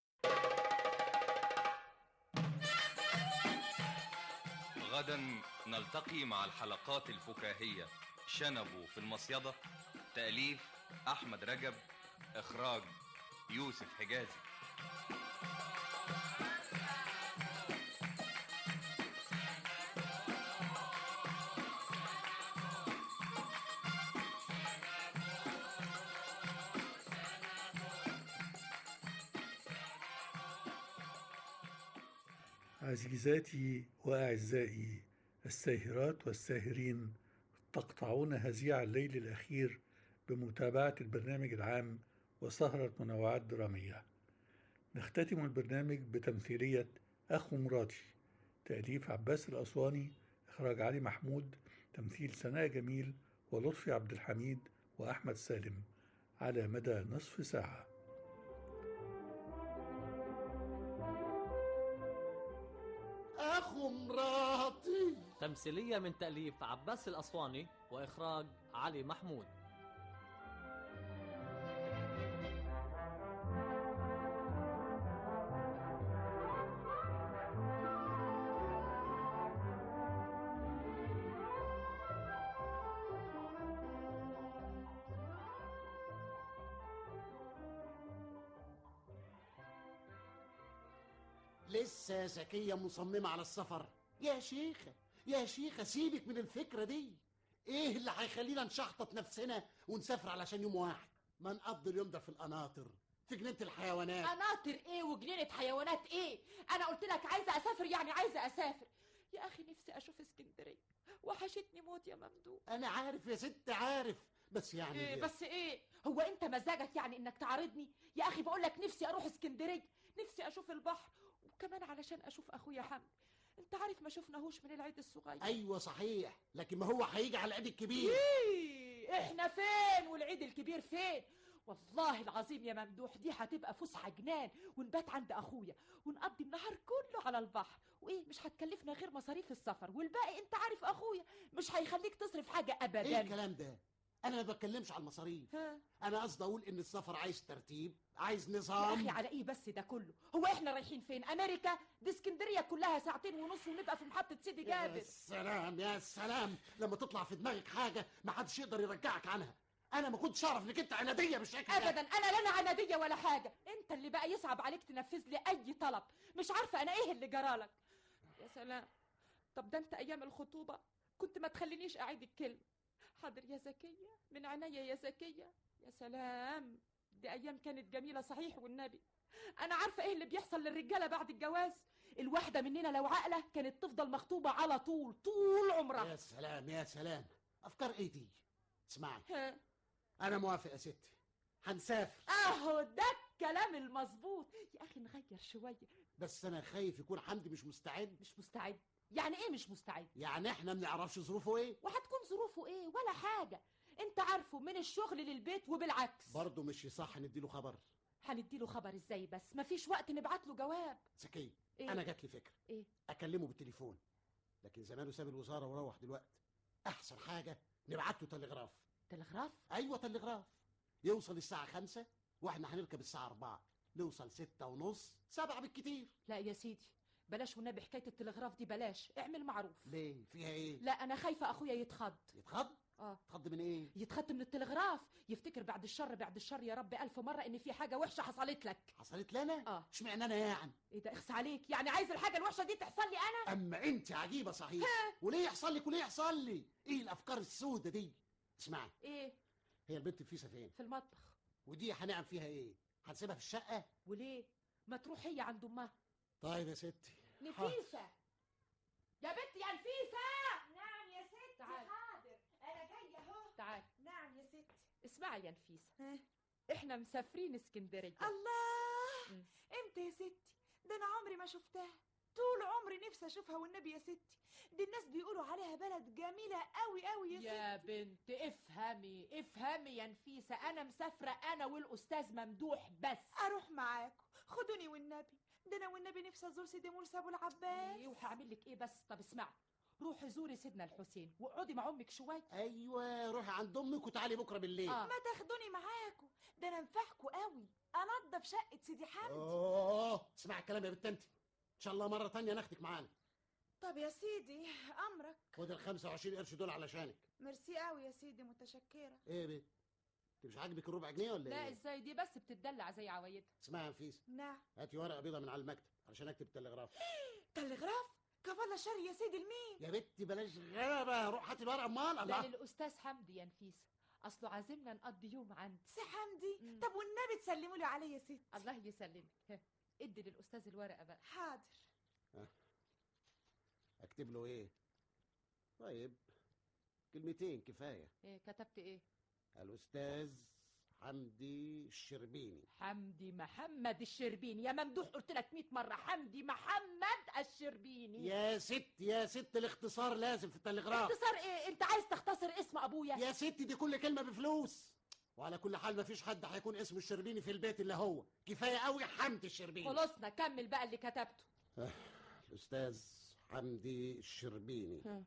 غدا نلتقي مع الحلقات الفكاهية شنبو في المصيدة تأليف أحمد رجب إخراج يوسف حجازي عزيزاتي وأعزائي الساهرات والساهرين تقطعون هزيع الليل الأخير بمتابعة البرنامج العام وسهرة منوعات درامية نختتم البرنامج بتمثيلية أخو مراتي تأليف عباس الأسواني إخراج علي محمود تمثيل سناء جميل ولطفي عبد الحميد وأحمد سالم على مدى نصف ساعة اخو مراتي تمثيلية من تأليف عباس الأسواني وإخراج علي محمود لسه زكية مصممة على السفر يا شيخة يا شيخة سيبك من الفكرة دي ايه اللي هيخلينا نشحطط نفسنا ونسافر علشان يوم واحد ما نقضي اليوم ده في القناطر في جنينه الحيوانات قناطر ايه وجنينة حيوانات ايه انا قلت لك عايزه اسافر يعني عايزه اسافر يا اخي نفسي اشوف اسكندريه وحشتني موت يا ممدوح انا عارف يا ست عارف بس يعني إيه بس ايه هو انت مزاجك يعني انك تعارضني يا اخي بقول لك نفسي اروح اسكندريه نفسي اشوف البحر وكمان علشان اشوف اخويا حمدي انت عارف ما شفناهوش من العيد الصغير ايوه صحيح لكن ما هو هيجي على العيد الكبير إيه احنا فين والعيد الكبير فين والله العظيم يا ممدوح دي هتبقى فسحه جنان ونبات عند اخويا ونقضي النهار كله على البحر وايه مش هتكلفنا غير مصاريف السفر والباقي انت عارف اخويا مش هيخليك تصرف حاجه ابدا ايه الكلام ده انا ما بتكلمش على المصاريف ها؟ انا قصدي اقول ان السفر عايز ترتيب عايز يا نظام اخي على ايه بس ده كله هو احنا رايحين فين امريكا دي اسكندريه كلها ساعتين ونص ونبقى في محطه سيدي يا جابر سلام يا سلام لما تطلع في دماغك حاجه ما حدش يقدر يرجعك عنها انا ما كنتش اعرف انك انت عناديه بالشكل ده ابدا انا لا انا عناديه ولا حاجه انت اللي بقى يصعب عليك تنفذ لي اي طلب مش عارفه انا ايه اللي جرالك يا سلام طب ده انت ايام الخطوبه كنت ما تخلينيش اعيد الكلمه حاضر يا زكيه من عينيا يا زكيه يا سلام دي ايام كانت جميله صحيح والنبي انا عارفه ايه اللي بيحصل للرجاله بعد الجواز الواحده مننا لو عاقله كانت تفضل مخطوبه على طول طول عمرها يا سلام يا سلام افكار ايه دي اسمعي ها. انا موافق يا ستي هنسافر اهو ده الكلام المظبوط يا اخي نغير شويه بس انا خايف يكون حمدي مش مستعد مش مستعد يعني ايه مش مستعد يعني احنا ما بنعرفش ظروفه ايه وهتكون ظروفه ايه ولا حاجه انت عارفه من الشغل للبيت وبالعكس برضه مش يصح نديله خبر هنديله خبر ازاي بس مفيش وقت نبعت له جواب زكي إيه؟ انا جات لي فكره ايه اكلمه بالتليفون لكن زمانه ساب الوزاره وروح دلوقتي احسن حاجه نبعت له تلغراف تلغراف ايوه تلغراف يوصل الساعه خمسة واحنا هنركب الساعه أربعة نوصل ستة ونص سبعة بالكتير لا يا سيدي بلاش والنبي حكايه التلغراف دي بلاش اعمل معروف ليه فيها ايه لا انا خايفه اخويا يتخض يتخض اه يتخض من ايه يتخض من التلغراف يفتكر بعد الشر بعد الشر يا رب الف مره ان في حاجه وحشه حصلت لك حصلت لنا اه اشمعنى انا يعني ايه ده اخس عليك يعني عايز الحاجه الوحشه دي تحصل لي انا اما انت عجيبه صحيح وليه يحصل لك وليه يحصل لي ايه الافكار السودة دي اسمعي ايه هي البنت الفيسه فين في المطبخ ودي هنعمل فيها ايه هنسيبها في الشقه وليه ما تروح هي عند امها طيب يا ستي نفيسه يا بنت يا نفيسه نعم يا ستي تعال. حاضر انا جايه اهو تعال نعم يا ستي اسمعي يا نفيسه احنا مسافرين اسكندريه الله مم. امتى يا ستي ده انا عمري ما شفتها طول عمري نفسي اشوفها والنبي يا ستي دي الناس بيقولوا عليها بلد جميله قوي قوي يا, يا بنت افهمي افهمي يا نفيسه انا مسافره انا والاستاذ ممدوح بس اروح معاكم خدوني والنبي ده انا والنبي نفسي ازور سيدي مرسي ابو العباس ايه وهعمل لك ايه بس طب اسمعي روحي زوري سيدنا الحسين واقعدي مع امك شويه ايوه روحي عند امك وتعالي بكره بالليل آه. ما تاخدوني معاكم ده انا انفعكم قوي انضف شقه سيدي حمدي اوه اسمعي الكلام يا بنت انت ان شاء الله مره تانية ناخدك معانا طب يا سيدي امرك خد ال 25 قرش دول علشانك ميرسي قوي يا سيدي متشكره ايه يا بنت انت مش عاجبك الربع جنيه ولا لا ايه ازاي دي بس بتدلع زي عوايدها اسمعي يا نفيس نعم هاتي ورقه بيضه من على المكتب علشان اكتب التلغراف تلغراف كفالة شر يا سيدي لمين يا بنتي بلاش غلبه روح هاتي الورقه امال ده الله للاستاذ حمدي يا نفيسه اصله عازمنا نقضي يوم عندي سي حمدي طب والنبي تسلموا لي عليه يا ستي الله يسلمك ها، ادي للاستاذ الورقه بقى حاضر اكتب له ايه طيب كلمتين كفايه ايه كتبت ايه الاستاذ حمدي الشربيني حمدي محمد الشربيني يا ممدوح قلت لك 100 مره حمدي محمد الشربيني يا ست يا ست الاختصار لازم في التلغراف اختصار ايه انت عايز تختصر اسم ابويا يا ست دي كل كلمه بفلوس وعلى كل حال مفيش حد هيكون اسمه الشربيني في البيت الا هو كفايه قوي حمدي الشربيني خلصنا كمل بقى اللي كتبته آه، الاستاذ حمدي الشربيني ها.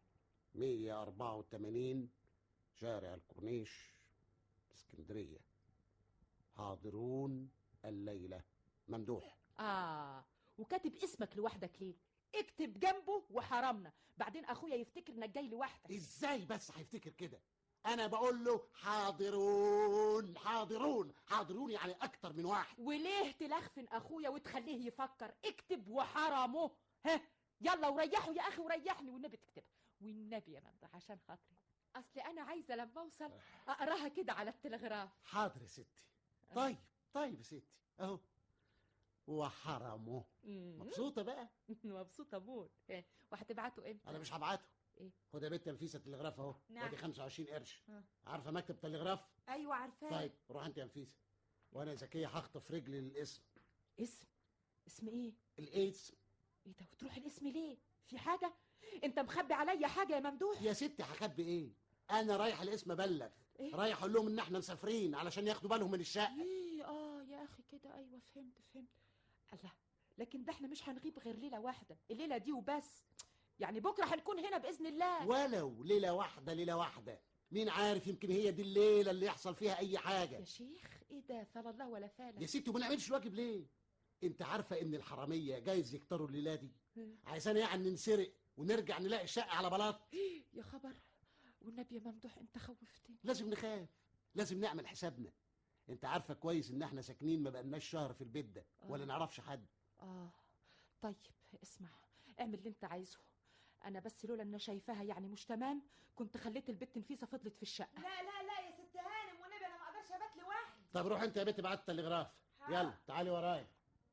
184 شارع الكورنيش اسكندريه حاضرون الليله ممدوح اه وكاتب اسمك لوحدك ليه اكتب جنبه وحرمنا بعدين اخويا يفتكر انك جاي لوحدك ازاي بس هيفتكر كده انا بقول له حاضرون حاضرون حاضرون يعني اكتر من واحد وليه تلخفن اخويا وتخليه يفكر اكتب وحرمه ها يلا وريحه يا اخي وريحني والنبي تكتبها والنبي يا ممدوح عشان خاطري اصل انا عايزه لما اوصل اقراها كده على التلغراف حاضر يا ستي طيب طيب يا ستي اهو وحرمه مم. مبسوطه بقى مبسوطه موت إيه، وهتبعته امتى انا مش هبعته ايه خد يا بنت نفيسه التلغراف اهو نعم. ادي 25 قرش آه. عارفه مكتب تلغراف ايوه عارفاه طيب روح انت يا نفيسه وانا يا زكيه هخطف رجلي للاسم اسم اسم ايه الاسم ايه ده وتروح الاسم ليه في حاجه انت مخبي عليا حاجه يا ممدوح يا ستي هخبي ايه انا رايح الاسم ابلغ إيه؟ رايح اقول لهم ان احنا مسافرين علشان ياخدوا بالهم من الشقه ايه اه يا اخي كده ايوه فهمت فهمت الله لكن ده احنا مش هنغيب غير ليله واحده الليله دي وبس يعني بكره هنكون هنا باذن الله ولو ليله واحده ليله واحده مين عارف يمكن هي دي الليله اللي يحصل فيها اي حاجه يا شيخ ايه ده فلا الله ولا فالك يا ستي وما نعملش الواجب ليه انت عارفه ان الحراميه جايز يكتروا الليله دي عايزانا يعني ننسرق ونرجع نلاقي الشقه على بلاط يا خبر والنبي يا ممدوح انت خوفتني لازم نخاف لازم نعمل حسابنا انت عارفه كويس ان احنا ساكنين ما بقالناش شهر في البيت ده ولا آه. نعرفش حد اه طيب اسمع اعمل اللي انت عايزه انا بس لولا ان شايفاها يعني مش تمام كنت خليت البت نفيسه فضلت في الشقه لا لا لا يا ست هانم والنبي انا ما اقدرش ابات لوحدي طب روح انت يا بنت بعت التلغراف يلا تعالي ورايا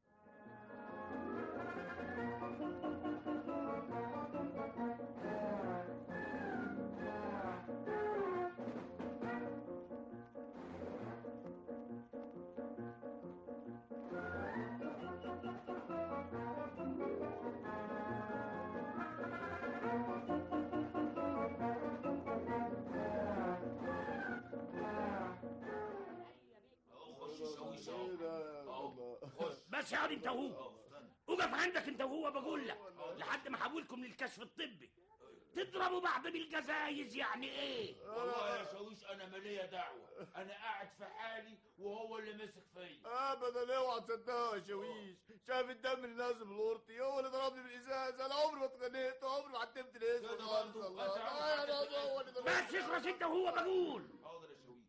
بس يا انت وهو وقف عندك انت وهو بقول لك لحد ما احولكم للكشف الطبي تضربوا بعض بالجزايز يعني ايه والله يا شاويش انا مالية دعوة انا قاعد في حالي وهو اللي مسك فيا ابدا اوعى تصدقها يا شاويش شايف الدم اللي نازل من اورتي هو اللي ضربني بالازاز انا عمري ما اتخانقت عمري ما عتمت الاسم كده خالص برضه. الله أنت عارف آه، أنا هتعمل هو اللي ضربني. بس اخرس انت وهو بقول حاضر يا شاويش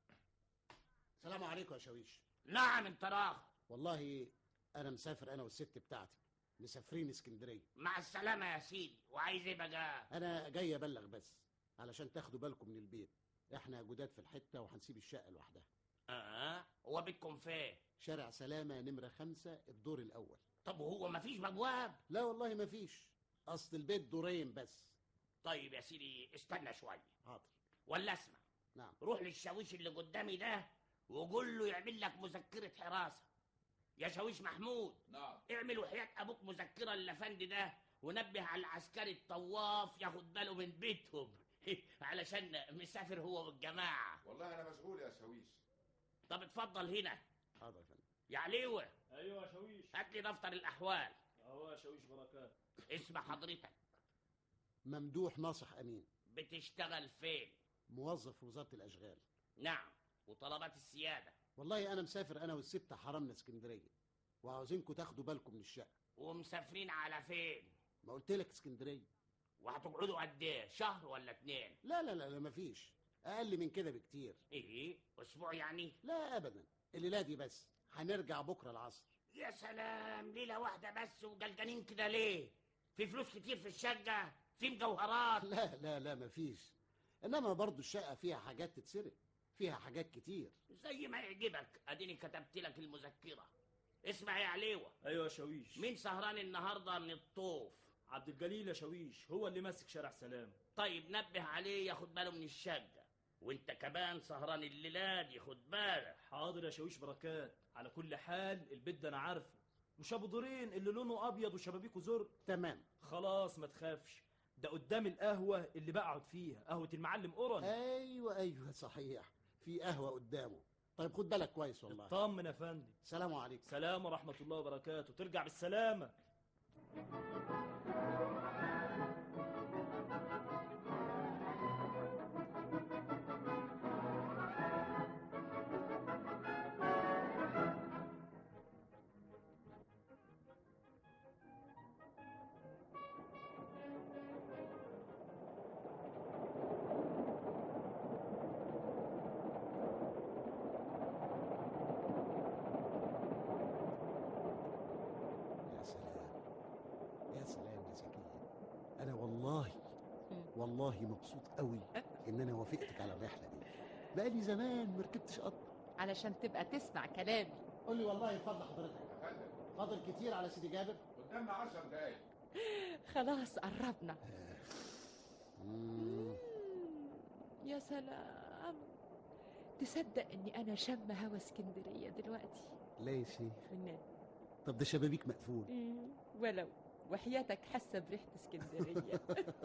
سلام عليكم يا شاويش نعم انت راغ والله انا مسافر انا والست بتاعتي مسافرين اسكندريه مع السلامة يا سيدي وعايز ايه بقى انا جاي ابلغ بس علشان تاخدوا بالكم من البيت احنا جداد في الحته وهنسيب الشقه لوحدها اه هو بيتكم فين شارع سلامه نمره خمسة الدور الاول طب وهو مفيش بواب لا والله مفيش اصل البيت دورين بس طيب يا سيدي استنى شوية حاضر ولا اسمع نعم روح للشاويش اللي قدامي ده وقول له يعمل لك مذكرة حراسة يا شاويش محمود نعم اعمل وحياة ابوك مذكرة للافندي ده ونبه على العسكري الطواف ياخد باله من بيتهم علشان مسافر هو والجماعة والله انا مشغول يا شاويش طب اتفضل هنا حاضر يا فندم يا عليوة ايوه يا شاويش هات لي دفتر الاحوال اهو يا شاويش بركات اسم حضرتك ممدوح ناصح امين بتشتغل فين موظف في وزاره الاشغال نعم وطلبات السيادة والله انا مسافر انا والست حرمنا اسكندريه وعاوزينكم تاخدوا بالكم من الشقه ومسافرين على فين ما قلت لك اسكندريه وهتقعدوا قد ايه شهر ولا اتنين لا لا لا, لا مفيش اقل من كده بكتير ايه اسبوع يعني لا ابدا الليله دي بس هنرجع بكره العصر يا سلام ليلة واحدة بس وقلقانين كده ليه في فلوس كتير في الشقة في مجوهرات لا لا لا مفيش انما برضو الشقه فيها حاجات تتسرق فيها حاجات كتير زي ما يعجبك اديني كتبت لك المذكرة اسمع يا عليوة ايوه يا شاويش مين سهران النهاردة من الطوف عبد الجليل يا شاويش هو اللي ماسك شارع سلام طيب نبه عليه ياخد باله من الشقة وانت كمان سهران الليلة دي خد بالك حاضر يا شاويش بركات على كل حال البيت ده انا عارفه مش ابو دورين اللي لونه ابيض وشبابيكه زرق تمام خلاص ما تخافش ده قدام القهوه اللي بقعد فيها قهوه المعلم قرن ايوه ايوه صحيح في قهوه قدامه طيب خد بالك كويس والله اطمن يا فندم سلام عليكم سلام ورحمه الله وبركاته ترجع بالسلامه يا سلام يا سلام يا زكية أنا والله والله مبسوط قوي إن أنا وافقتك على الرحلة دي بقالي زمان ما ركبتش قطر علشان تبقى تسمع كلامي قول لي والله بفضل حضرتك فاضل كتير على سيدي جابر قدامنا 10 دقايق خلاص قربنا يا سلام تصدق اني انا شم هوا اسكندريه دلوقتي ليه يا شيخ والنبي طب ده شبابيك مقفول مم، ولو وحياتك حاسه بريحه اسكندريه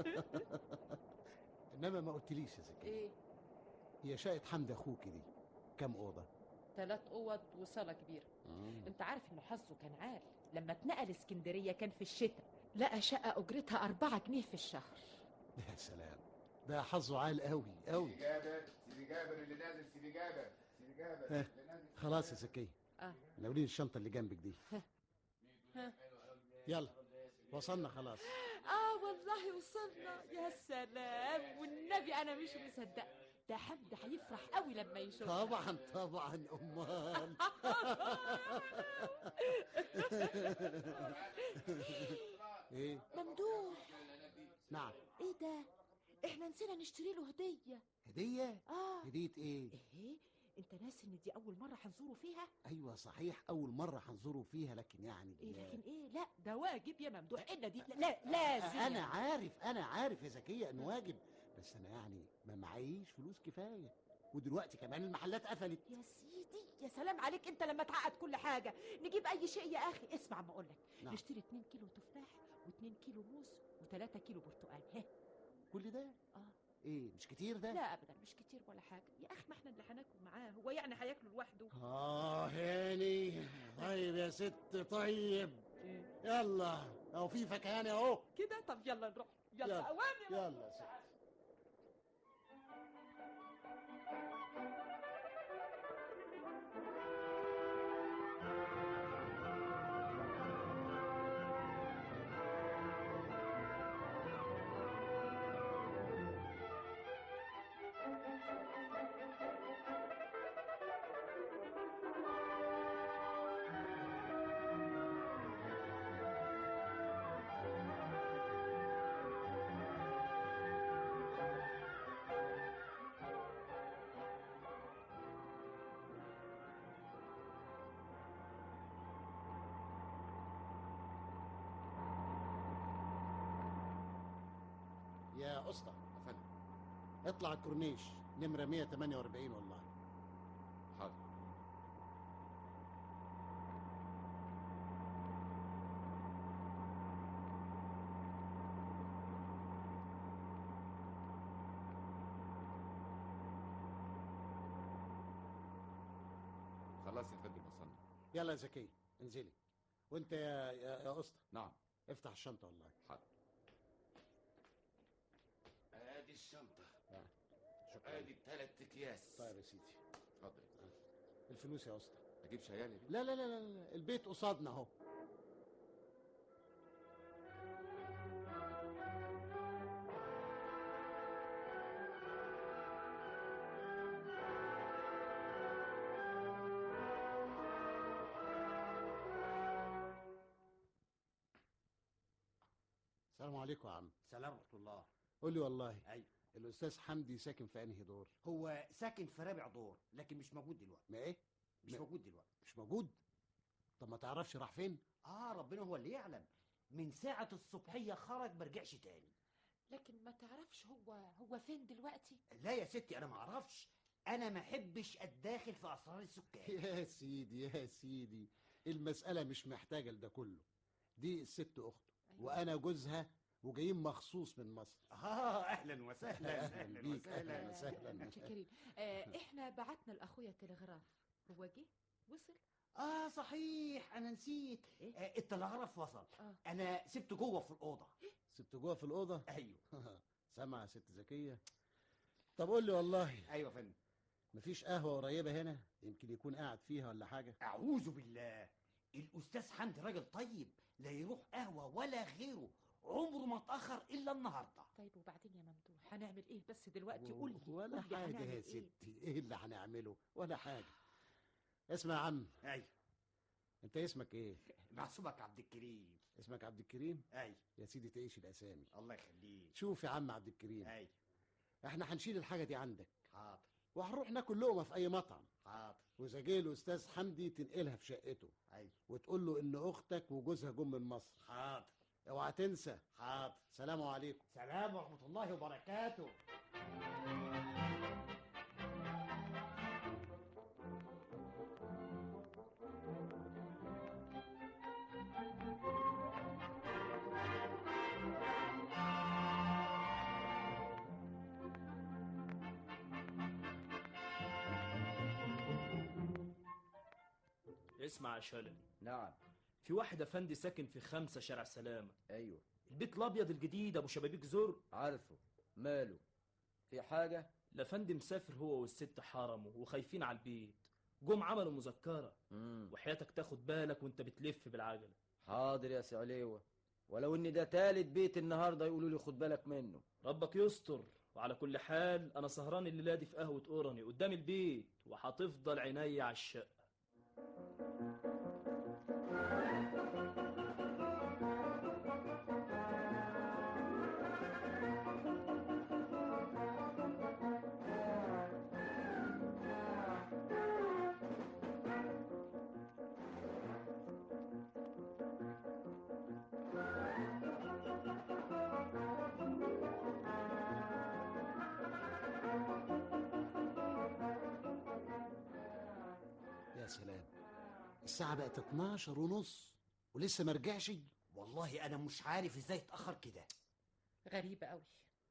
انما ما قلتليش يا زكي ايه هي شقه حمد اخوك دي كام اوضه ثلاث اوض وصاله كبيره انت عارف انه حظه كان عال لما اتنقل اسكندريه كان في الشتاء لقى شقه اجرتها أربعة جنيه في الشهر يا سلام ده حظه عال قوي قوي سيدي جابر سيدي جابر اللي نازل سيدي جابر سيدي جابر ها، اللي نازل خلاص يا زكية اه ناولين الشنطه اللي جنبك دي ها. يلا وصلنا خلاص اه والله وصلنا يا سلام والنبي انا مش مصدقه ده حمد هيفرح قوي لما يشوفنا طبعا طبعا امال ايه ممدوح نعم ايه ده احنا نسينا نشتري له هديه هديه اه هديه ايه ايه انت ناسي ان دي اول مره هنزوره فيها ايوه صحيح اول مره هنزوره فيها لكن يعني ايه لكن ايه لا ده واجب يا ممدوح الا دي لا لازم انا عارف انا عارف يا زكيه انه واجب بس انا يعني ما معيش فلوس كفايه ودلوقتي كمان المحلات قفلت يا سيدي يا سلام عليك انت لما تعقد كل حاجه نجيب اي شيء يا اخي اسمع ما اقول لك نعم. نشتري 2 كيلو تفاح و2 كيلو موز و3 كيلو برتقال ها كل ده اه ايه مش كتير ده لا ابدا مش كتير ولا حاجه يا اخي ما احنا اللي هناكل معاه هو يعني هياكله لوحده اه هاني طيب يا ست طيب يلا اهو في فكهان اهو كده طب يلا نروح يلا, يلا. اوامر يلا يا ست يا اسطى افندم اطلع الكورنيش نمره 148 والله حاضر خلاص يا فندم وصلنا يلا يا زكيه انزلي وانت يا يا, يا اسطى نعم افتح الشنطه والله حاضر ادي الشنطه شكرا ادي الثلاث اكياس طيب يا سيدي اتفضل الفلوس يا اسطى اجيب شيالي لا لا لا لا لا، البيت قصادنا اهو السلام عليكم يا عم سلام ورحمة الله قول لي والله أيوة الاستاذ حمدي ساكن في انهي دور هو ساكن في رابع دور لكن مش موجود دلوقتي ما ايه مش ما- موجود دلوقتي مش موجود طب ما تعرفش راح فين اه ربنا هو اللي يعلم من ساعة الصبحية خرج ما رجعش تاني لكن ما تعرفش هو هو فين دلوقتي لا يا ستي انا ما اعرفش انا ما احبش اتداخل في اسرار السكان يا سيدي يا سيدي المسألة مش محتاجة لده كله دي الست أخته وانا جوزها وجايين مخصوص من مصر اه اهلا وسهلا اهلا بيك اهلا وسهلا متشكرين آه احنا بعتنا لاخويا تلغراف هو جه وصل اه صحيح انا نسيت آه التلغراف وصل آه. انا سبته جوه في الاوضه سبت جوه في الأوضة ايوه سامع يا ست زكية طب قول لي والله ايوه يا فندم مفيش قهوة قريبة هنا يمكن يكون قاعد فيها ولا حاجة اعوذ بالله الاستاذ حمدي راجل طيب لا يروح قهوه ولا غيره عمره ما اتاخر الا النهارده طيب وبعدين يا ممدوح هنعمل ايه بس دلوقتي قول لي ولا قول لي حاجة هنعمل يا إيه؟ ستي ايه اللي هنعمله ولا حاجة اسمع يا عم ايوه انت اسمك ايه معصومك عبد الكريم اسمك عبد الكريم ايوه يا سيدي تعيش الاسامي الله يخليك شوف يا عم عبد الكريم ايوه احنا هنشيل الحاجة دي عندك حاضر وهنروح ناكل لقمه في اي مطعم حاضر واذا جه الاستاذ حمدي تنقلها في شقته ايوه وتقول له ان اختك وجوزها جم من مصر حاضر اوعى تنسى حاضر سلام عليكم سلام ورحمه الله وبركاته اسمع يا شلبي نعم في واحد افندي ساكن في خمسة شارع سلامة ايوه البيت الابيض الجديد ابو شبابيك زر عارفه ماله في حاجة الافندي مسافر هو والست حرمه وخايفين على البيت جم عملوا مذكرة مم. وحياتك تاخد بالك وانت بتلف بالعجلة حاضر يا سعليوة ولو ان ده تالت بيت النهارده يقولوا لي خد بالك منه ربك يستر وعلى كل حال انا سهران الليله دي في قهوه اوراني قدام البيت وهتفضل عينيا على الشقه يا سلام الساعة بقت 12 ونص ولسه ما رجعش والله انا مش عارف ازاي اتاخر كده غريبة قوي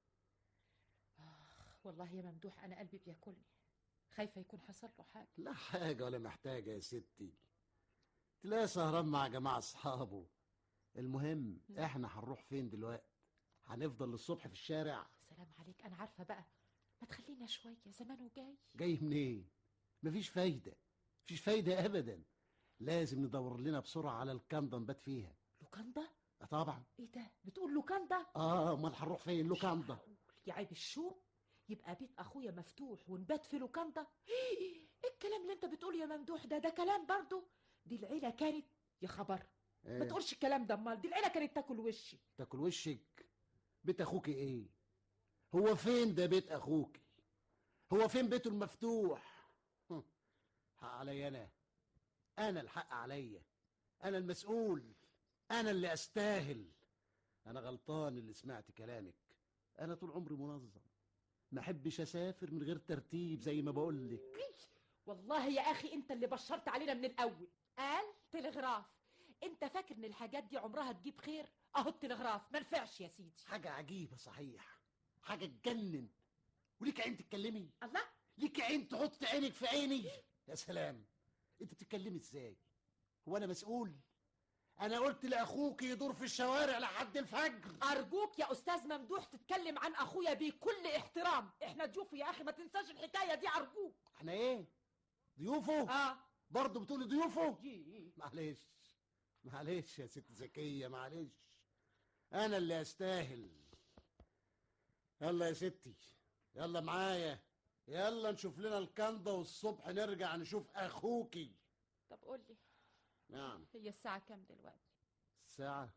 آخ والله يا ممدوح أنا قلبي بياكلني خايفة يكون حصل له حاجة لا حاجة ولا محتاجة يا ستي تلاقيه سهران مع جماعة أصحابه المهم احنا هنروح فين دلوقتي هنفضل للصبح في الشارع سلام عليك أنا عارفة بقى ما تخلينا شوية زمانه جاي جاي منين مفيش فايدة مفيش فايدة أبدا لازم ندور لنا بسرعة على الكندا نبات فيها لوكاندا آه طبعا إيه ده بتقول لوكاندا اه امال هنروح فين لوكاندا يا عيب الشوم يبقى بيت أخويا مفتوح ونبات في لوكاندا إيه الكلام اللي أنت بتقوله يا ممدوح ده ده كلام برضه دي العيلة كانت يا خبر ما إيه؟ تقولش الكلام ده امال دي العيلة كانت تاكل وشي تاكل وشك بيت اخوك ايه هو فين ده بيت اخوك هو فين بيته المفتوح هم، حق عليا انا انا الحق عليا انا المسؤول انا اللي استاهل انا غلطان اللي سمعت كلامك انا طول عمري منظم ما احبش اسافر من غير ترتيب زي ما بقول لك والله يا اخي انت اللي بشرت علينا من الاول قال تلغراف انت فاكر ان الحاجات دي عمرها تجيب خير اهو التلغراف ما نفعش يا سيدي حاجه عجيبه صحيح حاجه تجنن وليك عين تتكلمي الله ليك عين تحط عينك في عيني يا سلام انت بتتكلمي ازاي هو انا مسؤول انا قلت لاخوك يدور في الشوارع لحد الفجر ارجوك يا استاذ ممدوح تتكلم عن اخويا بكل احترام احنا ضيوفه يا اخي ما تنساش الحكايه دي ارجوك احنا ايه ضيوفه اه برضه بتقولي ضيوفه معلش معلش يا ست زكيه معلش انا اللي استاهل يلا يا ستي يلا معايا يلا نشوف لنا الكنده والصبح نرجع نشوف اخوكي طب قول لي نعم هي الساعه كام دلوقتي الساعة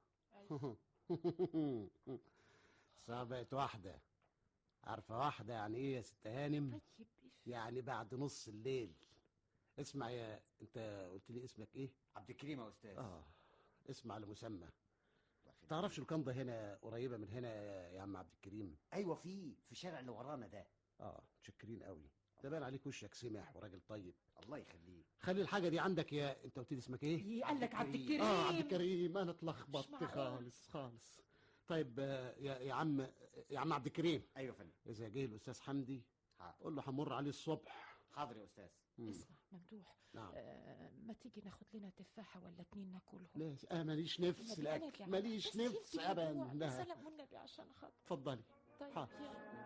الساعة بقت واحدة عارفة واحدة يعني ايه يا ست هانم؟ يعني بعد نص الليل اسمع يا انت قلت لي اسمك ايه؟ عبد الكريم يا استاذ اه اسمع لمسمى تعرفش الكنده هنا قريبة من هنا يا عم عبد الكريم؟ ايوه في في الشارع اللي ورانا ده اه متشكرين قوي ده باين عليك وشك سمح وراجل طيب الله يخليك خلي الحاجة دي عندك يا انت قلت لي اسمك ايه؟ إيه، قال لك عبد الكريم. اه عبد الكريم انا مش اتلخبطت معقول. خالص خالص طيب آه، يا يا عم يا عم عبد الكريم ايوه يا فندم اذا جه الاستاذ حمدي حاضر قول له همر عليه الصبح حاضر يا استاذ مم. اسمع ممدوح نعم. آه ما تيجي ناخد لنا تفاحه ولا اتنين ناكلهم لا انا ماليش نفس النبي الاكل أنا جعانة. ماليش بس نفس يمكن ابدا يجوع. يا لا سلام والنبي عشان خاطر اتفضلي طيب حاضر. يلا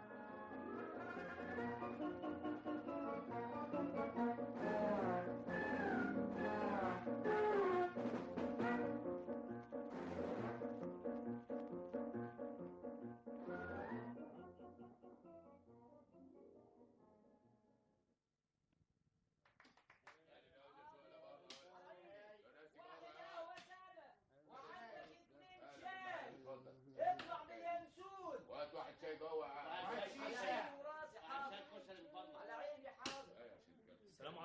اطلع من اليانسون وهات واحد شاي جوه واحد شاي وراسي حاضر على عيني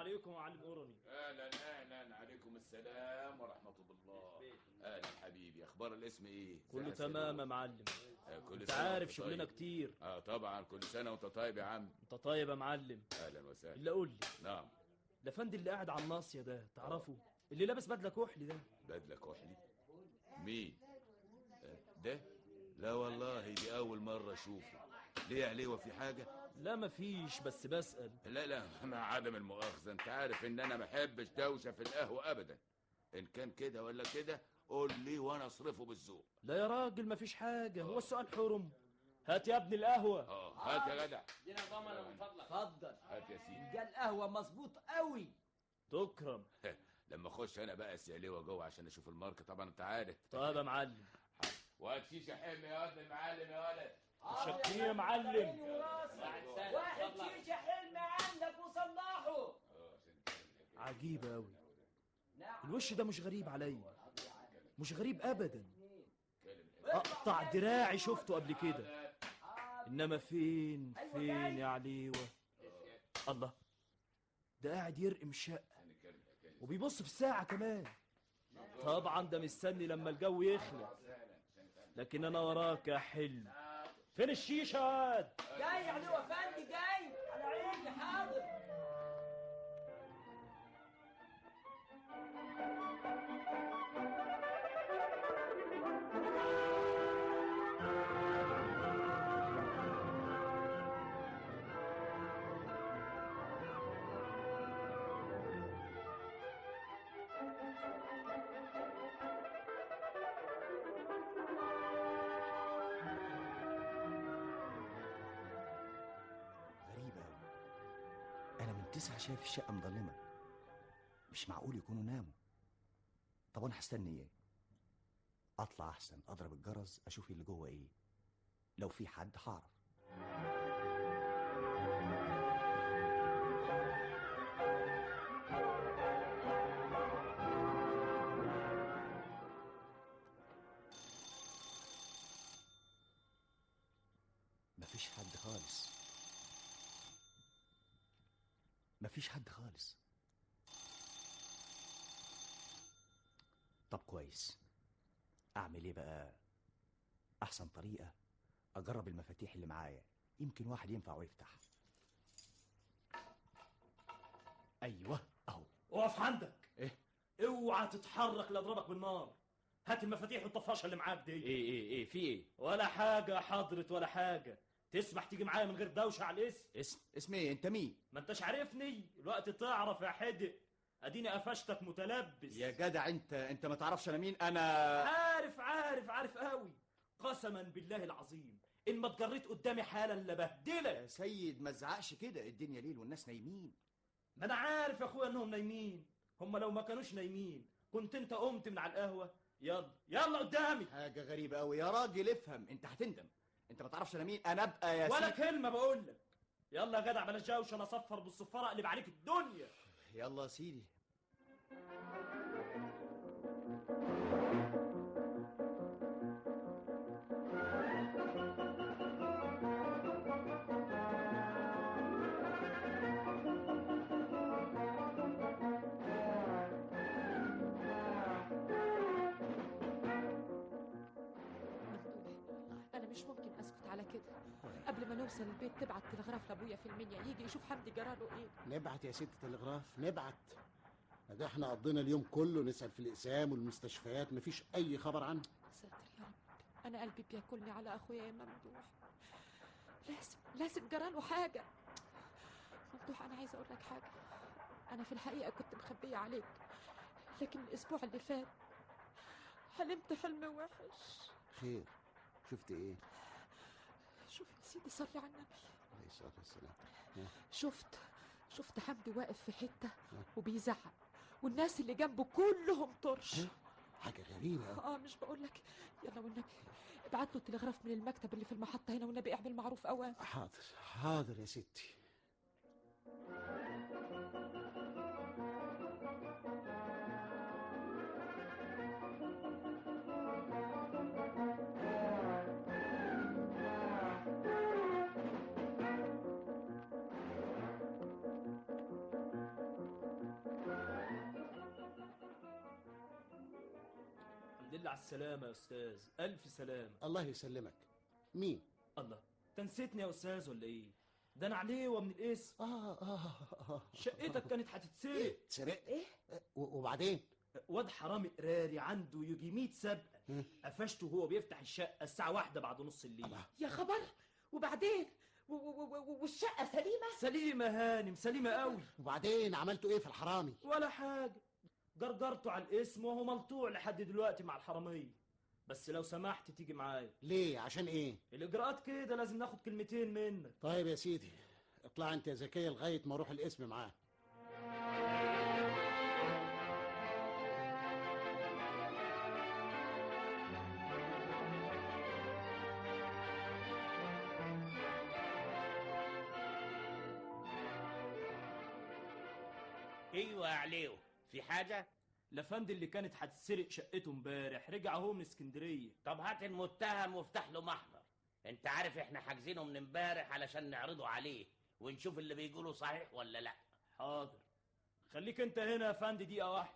عليكم يا معلم اوروني اهلا اهلا عليكم السلام ورحمه الله اهلا حبيبي اخبار الاسم ايه كله صحة تمام يا سلام؟ معلم آه، كل انت سنة عارف وأنت شغلنا طيب. كتير اه طبعا كل سنه وانت طيب يا عم انت طيب يا معلم اهلا وسهلا اللي قول لي نعم الافندي اللي قاعد على الناصيه ده تعرفه اللي لابس بدله كحلي ده بدله كحلي مين آه، ده لا والله دي اول مره اشوفه ليه عليه وفي حاجه لا مفيش بس بسأل لا لا مع عدم المؤاخذه انت عارف ان انا ما احبش دوشه في القهوه ابدا ان كان كده ولا كده قول لي وانا اصرفه بالذوق لا يا راجل مفيش حاجه هو السؤال حرم هات يا ابني القهوه اه هات يا جدع ادينا ضمنه من فضلك اتفضل هات يا سيدي جا القهوه مظبوط قوي تكرم لما اخش انا بقى السعليوه جوه عشان اشوف الماركه طبعا انت عارف طيب يا معلم وهات شيشه حلم يا واد المعلم يا ولد شكرين يا معلم واحد شيشه حلم عندك وصلحه عجيبة أوي الوش ده مش غريب عليا مش غريب أبدا أقطع دراعي شفته قبل كده إنما فين فين يا عليوة الله ده قاعد يرقم الشقة وبيبص في الساعة كمان طبعا ده مستني لما الجو يخلق لكن أنا وراك يا حلم فين الشيشة يا واد جاي يا علي وفندي جاي على عيني حاضر غريبة أوي أنا من تسعة شايف الشقة مظلمة مش معقول يكونوا ناموا طب أنا هستني إيه؟ أطلع أحسن أضرب الجرس أشوف اللي جوه إيه لو في حد هعرف مفيش حد خالص مفيش حد خالص طب كويس اعمل ايه بقى احسن طريقه اجرب المفاتيح اللي معايا يمكن واحد ينفع ويفتح ايوه اهو اقف عندك ايه اوعى تتحرك لا اضربك بالنار هات المفاتيح والطفاشه اللي معاك دي ايه ايه ايه في ايه ولا حاجه يا حضرة ولا حاجه تسمح تيجي معايا من غير دوشه على الاسم اسم اسم ايه انت مين ما انتش عارفني الوقت تعرف يا حدق اديني قفشتك متلبس يا جدع انت انت ما تعرفش انا مين انا عارف عارف عارف قوي قسما بالله العظيم ان ما اتجريت قدامي حالا لبهدلك يا سيد ما تزعقش كده الدنيا ليل والناس نايمين ما انا عارف يا اخويا انهم نايمين هم لو ما كانوش نايمين كنت انت قمت من على القهوه يلا يلا قدامي حاجه غريبه قوي يا راجل افهم انت هتندم انت ما تعرفش انا مين انا ابقى يا ولا سيدي كلمه بقول لك يلا يا جدع بلاش جوش انا اصفر بالصفاره اقلب عليك الدنيا يلا يا سيدي انا مش ممكن اسكت على كده قبل ما نوصل البيت تبعت تلغراف لابويا في المنيا يجي يشوف حمدي جراله ايه نبعت يا ست تلغراف نبعت ده احنا قضينا اليوم كله نسأل في الأقسام والمستشفيات مفيش أي خبر عنه ساتر يا رب انا قلبي بياكلني على اخويا يا ممدوح لازم لازم جراله حاجه ممدوح انا عايزه اقول لك حاجه انا في الحقيقه كنت مخبيه عليك لكن الاسبوع اللي فات حلمت حلم وحش خير شفت ايه شوف يا سيدي صلي على النبي عليه الصلاة والسلام ها؟ شفت شفت حمدي واقف في حته وبيزعق والناس اللي جنبه كلهم طرش حاجة غريبة اه مش بقول لك يلا والنبي ابعت له تلغراف من المكتب اللي في المحطه هنا والنبي اعمل معروف اوام حاضر حاضر يا ستي لله على السلامة يا أستاذ ألف سلامة الله يسلمك مين الله تنسيتني يا أستاذ ولا إيه ده أنا عليه من الاسم آه آه آه شقتك كانت هتتسرق سرق ايه وبعدين واد حرامي قراري عنده يجي 100 سبقة قفشته وهو بيفتح الشقة الساعة واحدة بعد نص الليل يا خبر وبعدين و- و- و- والشقة سليمة سليمة هانم سليمة قوي وبعدين عملتوا ايه في الحرامي ولا حاجة جرجرته على الاسم وهو ملطوع لحد دلوقتي مع الحرامية بس لو سمحت تيجي معايا ليه عشان ايه الإجراءات كده لازم ناخد كلمتين منك طيب يا سيدي اطلع انت يا زكية لغاية ما اروح الاسم معاه ايوه يا عليو في حاجه لفندي اللي كانت هتسرق شقته امبارح رجع هو من اسكندريه طب هات المتهم وافتح له محضر انت عارف احنا حاجزينه من امبارح علشان نعرضه عليه ونشوف اللي بيقوله صحيح ولا لا حاضر خليك انت هنا يا فندي دقيقه واحده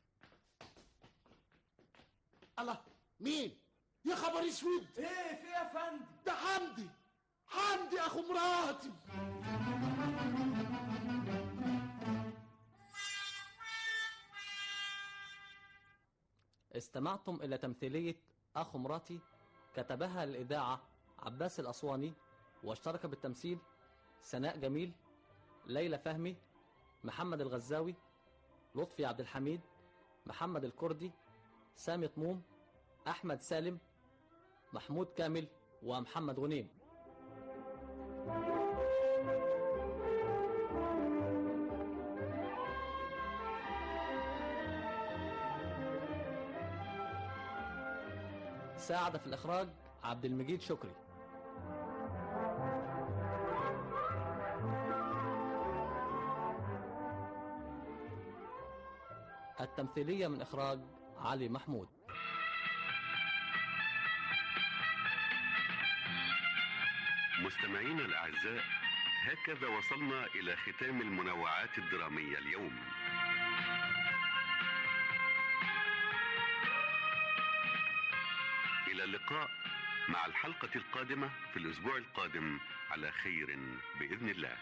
الله مين يا خبر اسود ايه في يا فندي ده حمدي حمدي اخو مراتي استمعتم إلى تمثيلية أخو مراتي كتبها للإذاعة عباس الأسواني واشترك بالتمثيل سناء جميل ليلى فهمي محمد الغزاوي لطفي عبد الحميد محمد الكردي سامي طموم أحمد سالم محمود كامل ومحمد غنيم ساعد في الإخراج عبد المجيد شكري التمثيلية من إخراج علي محمود مستمعينا الأعزاء هكذا وصلنا إلى ختام المنوعات الدرامية اليوم إلى اللقاء مع الحلقة القادمة في الأسبوع القادم على خير بإذن الله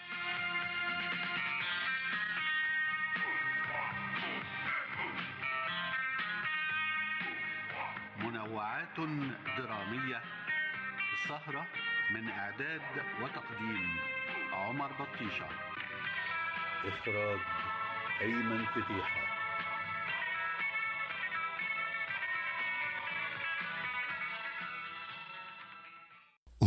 منوعات درامية السهرة من إعداد وتقديم عمر بطيشة إخراج أيمن فتيحة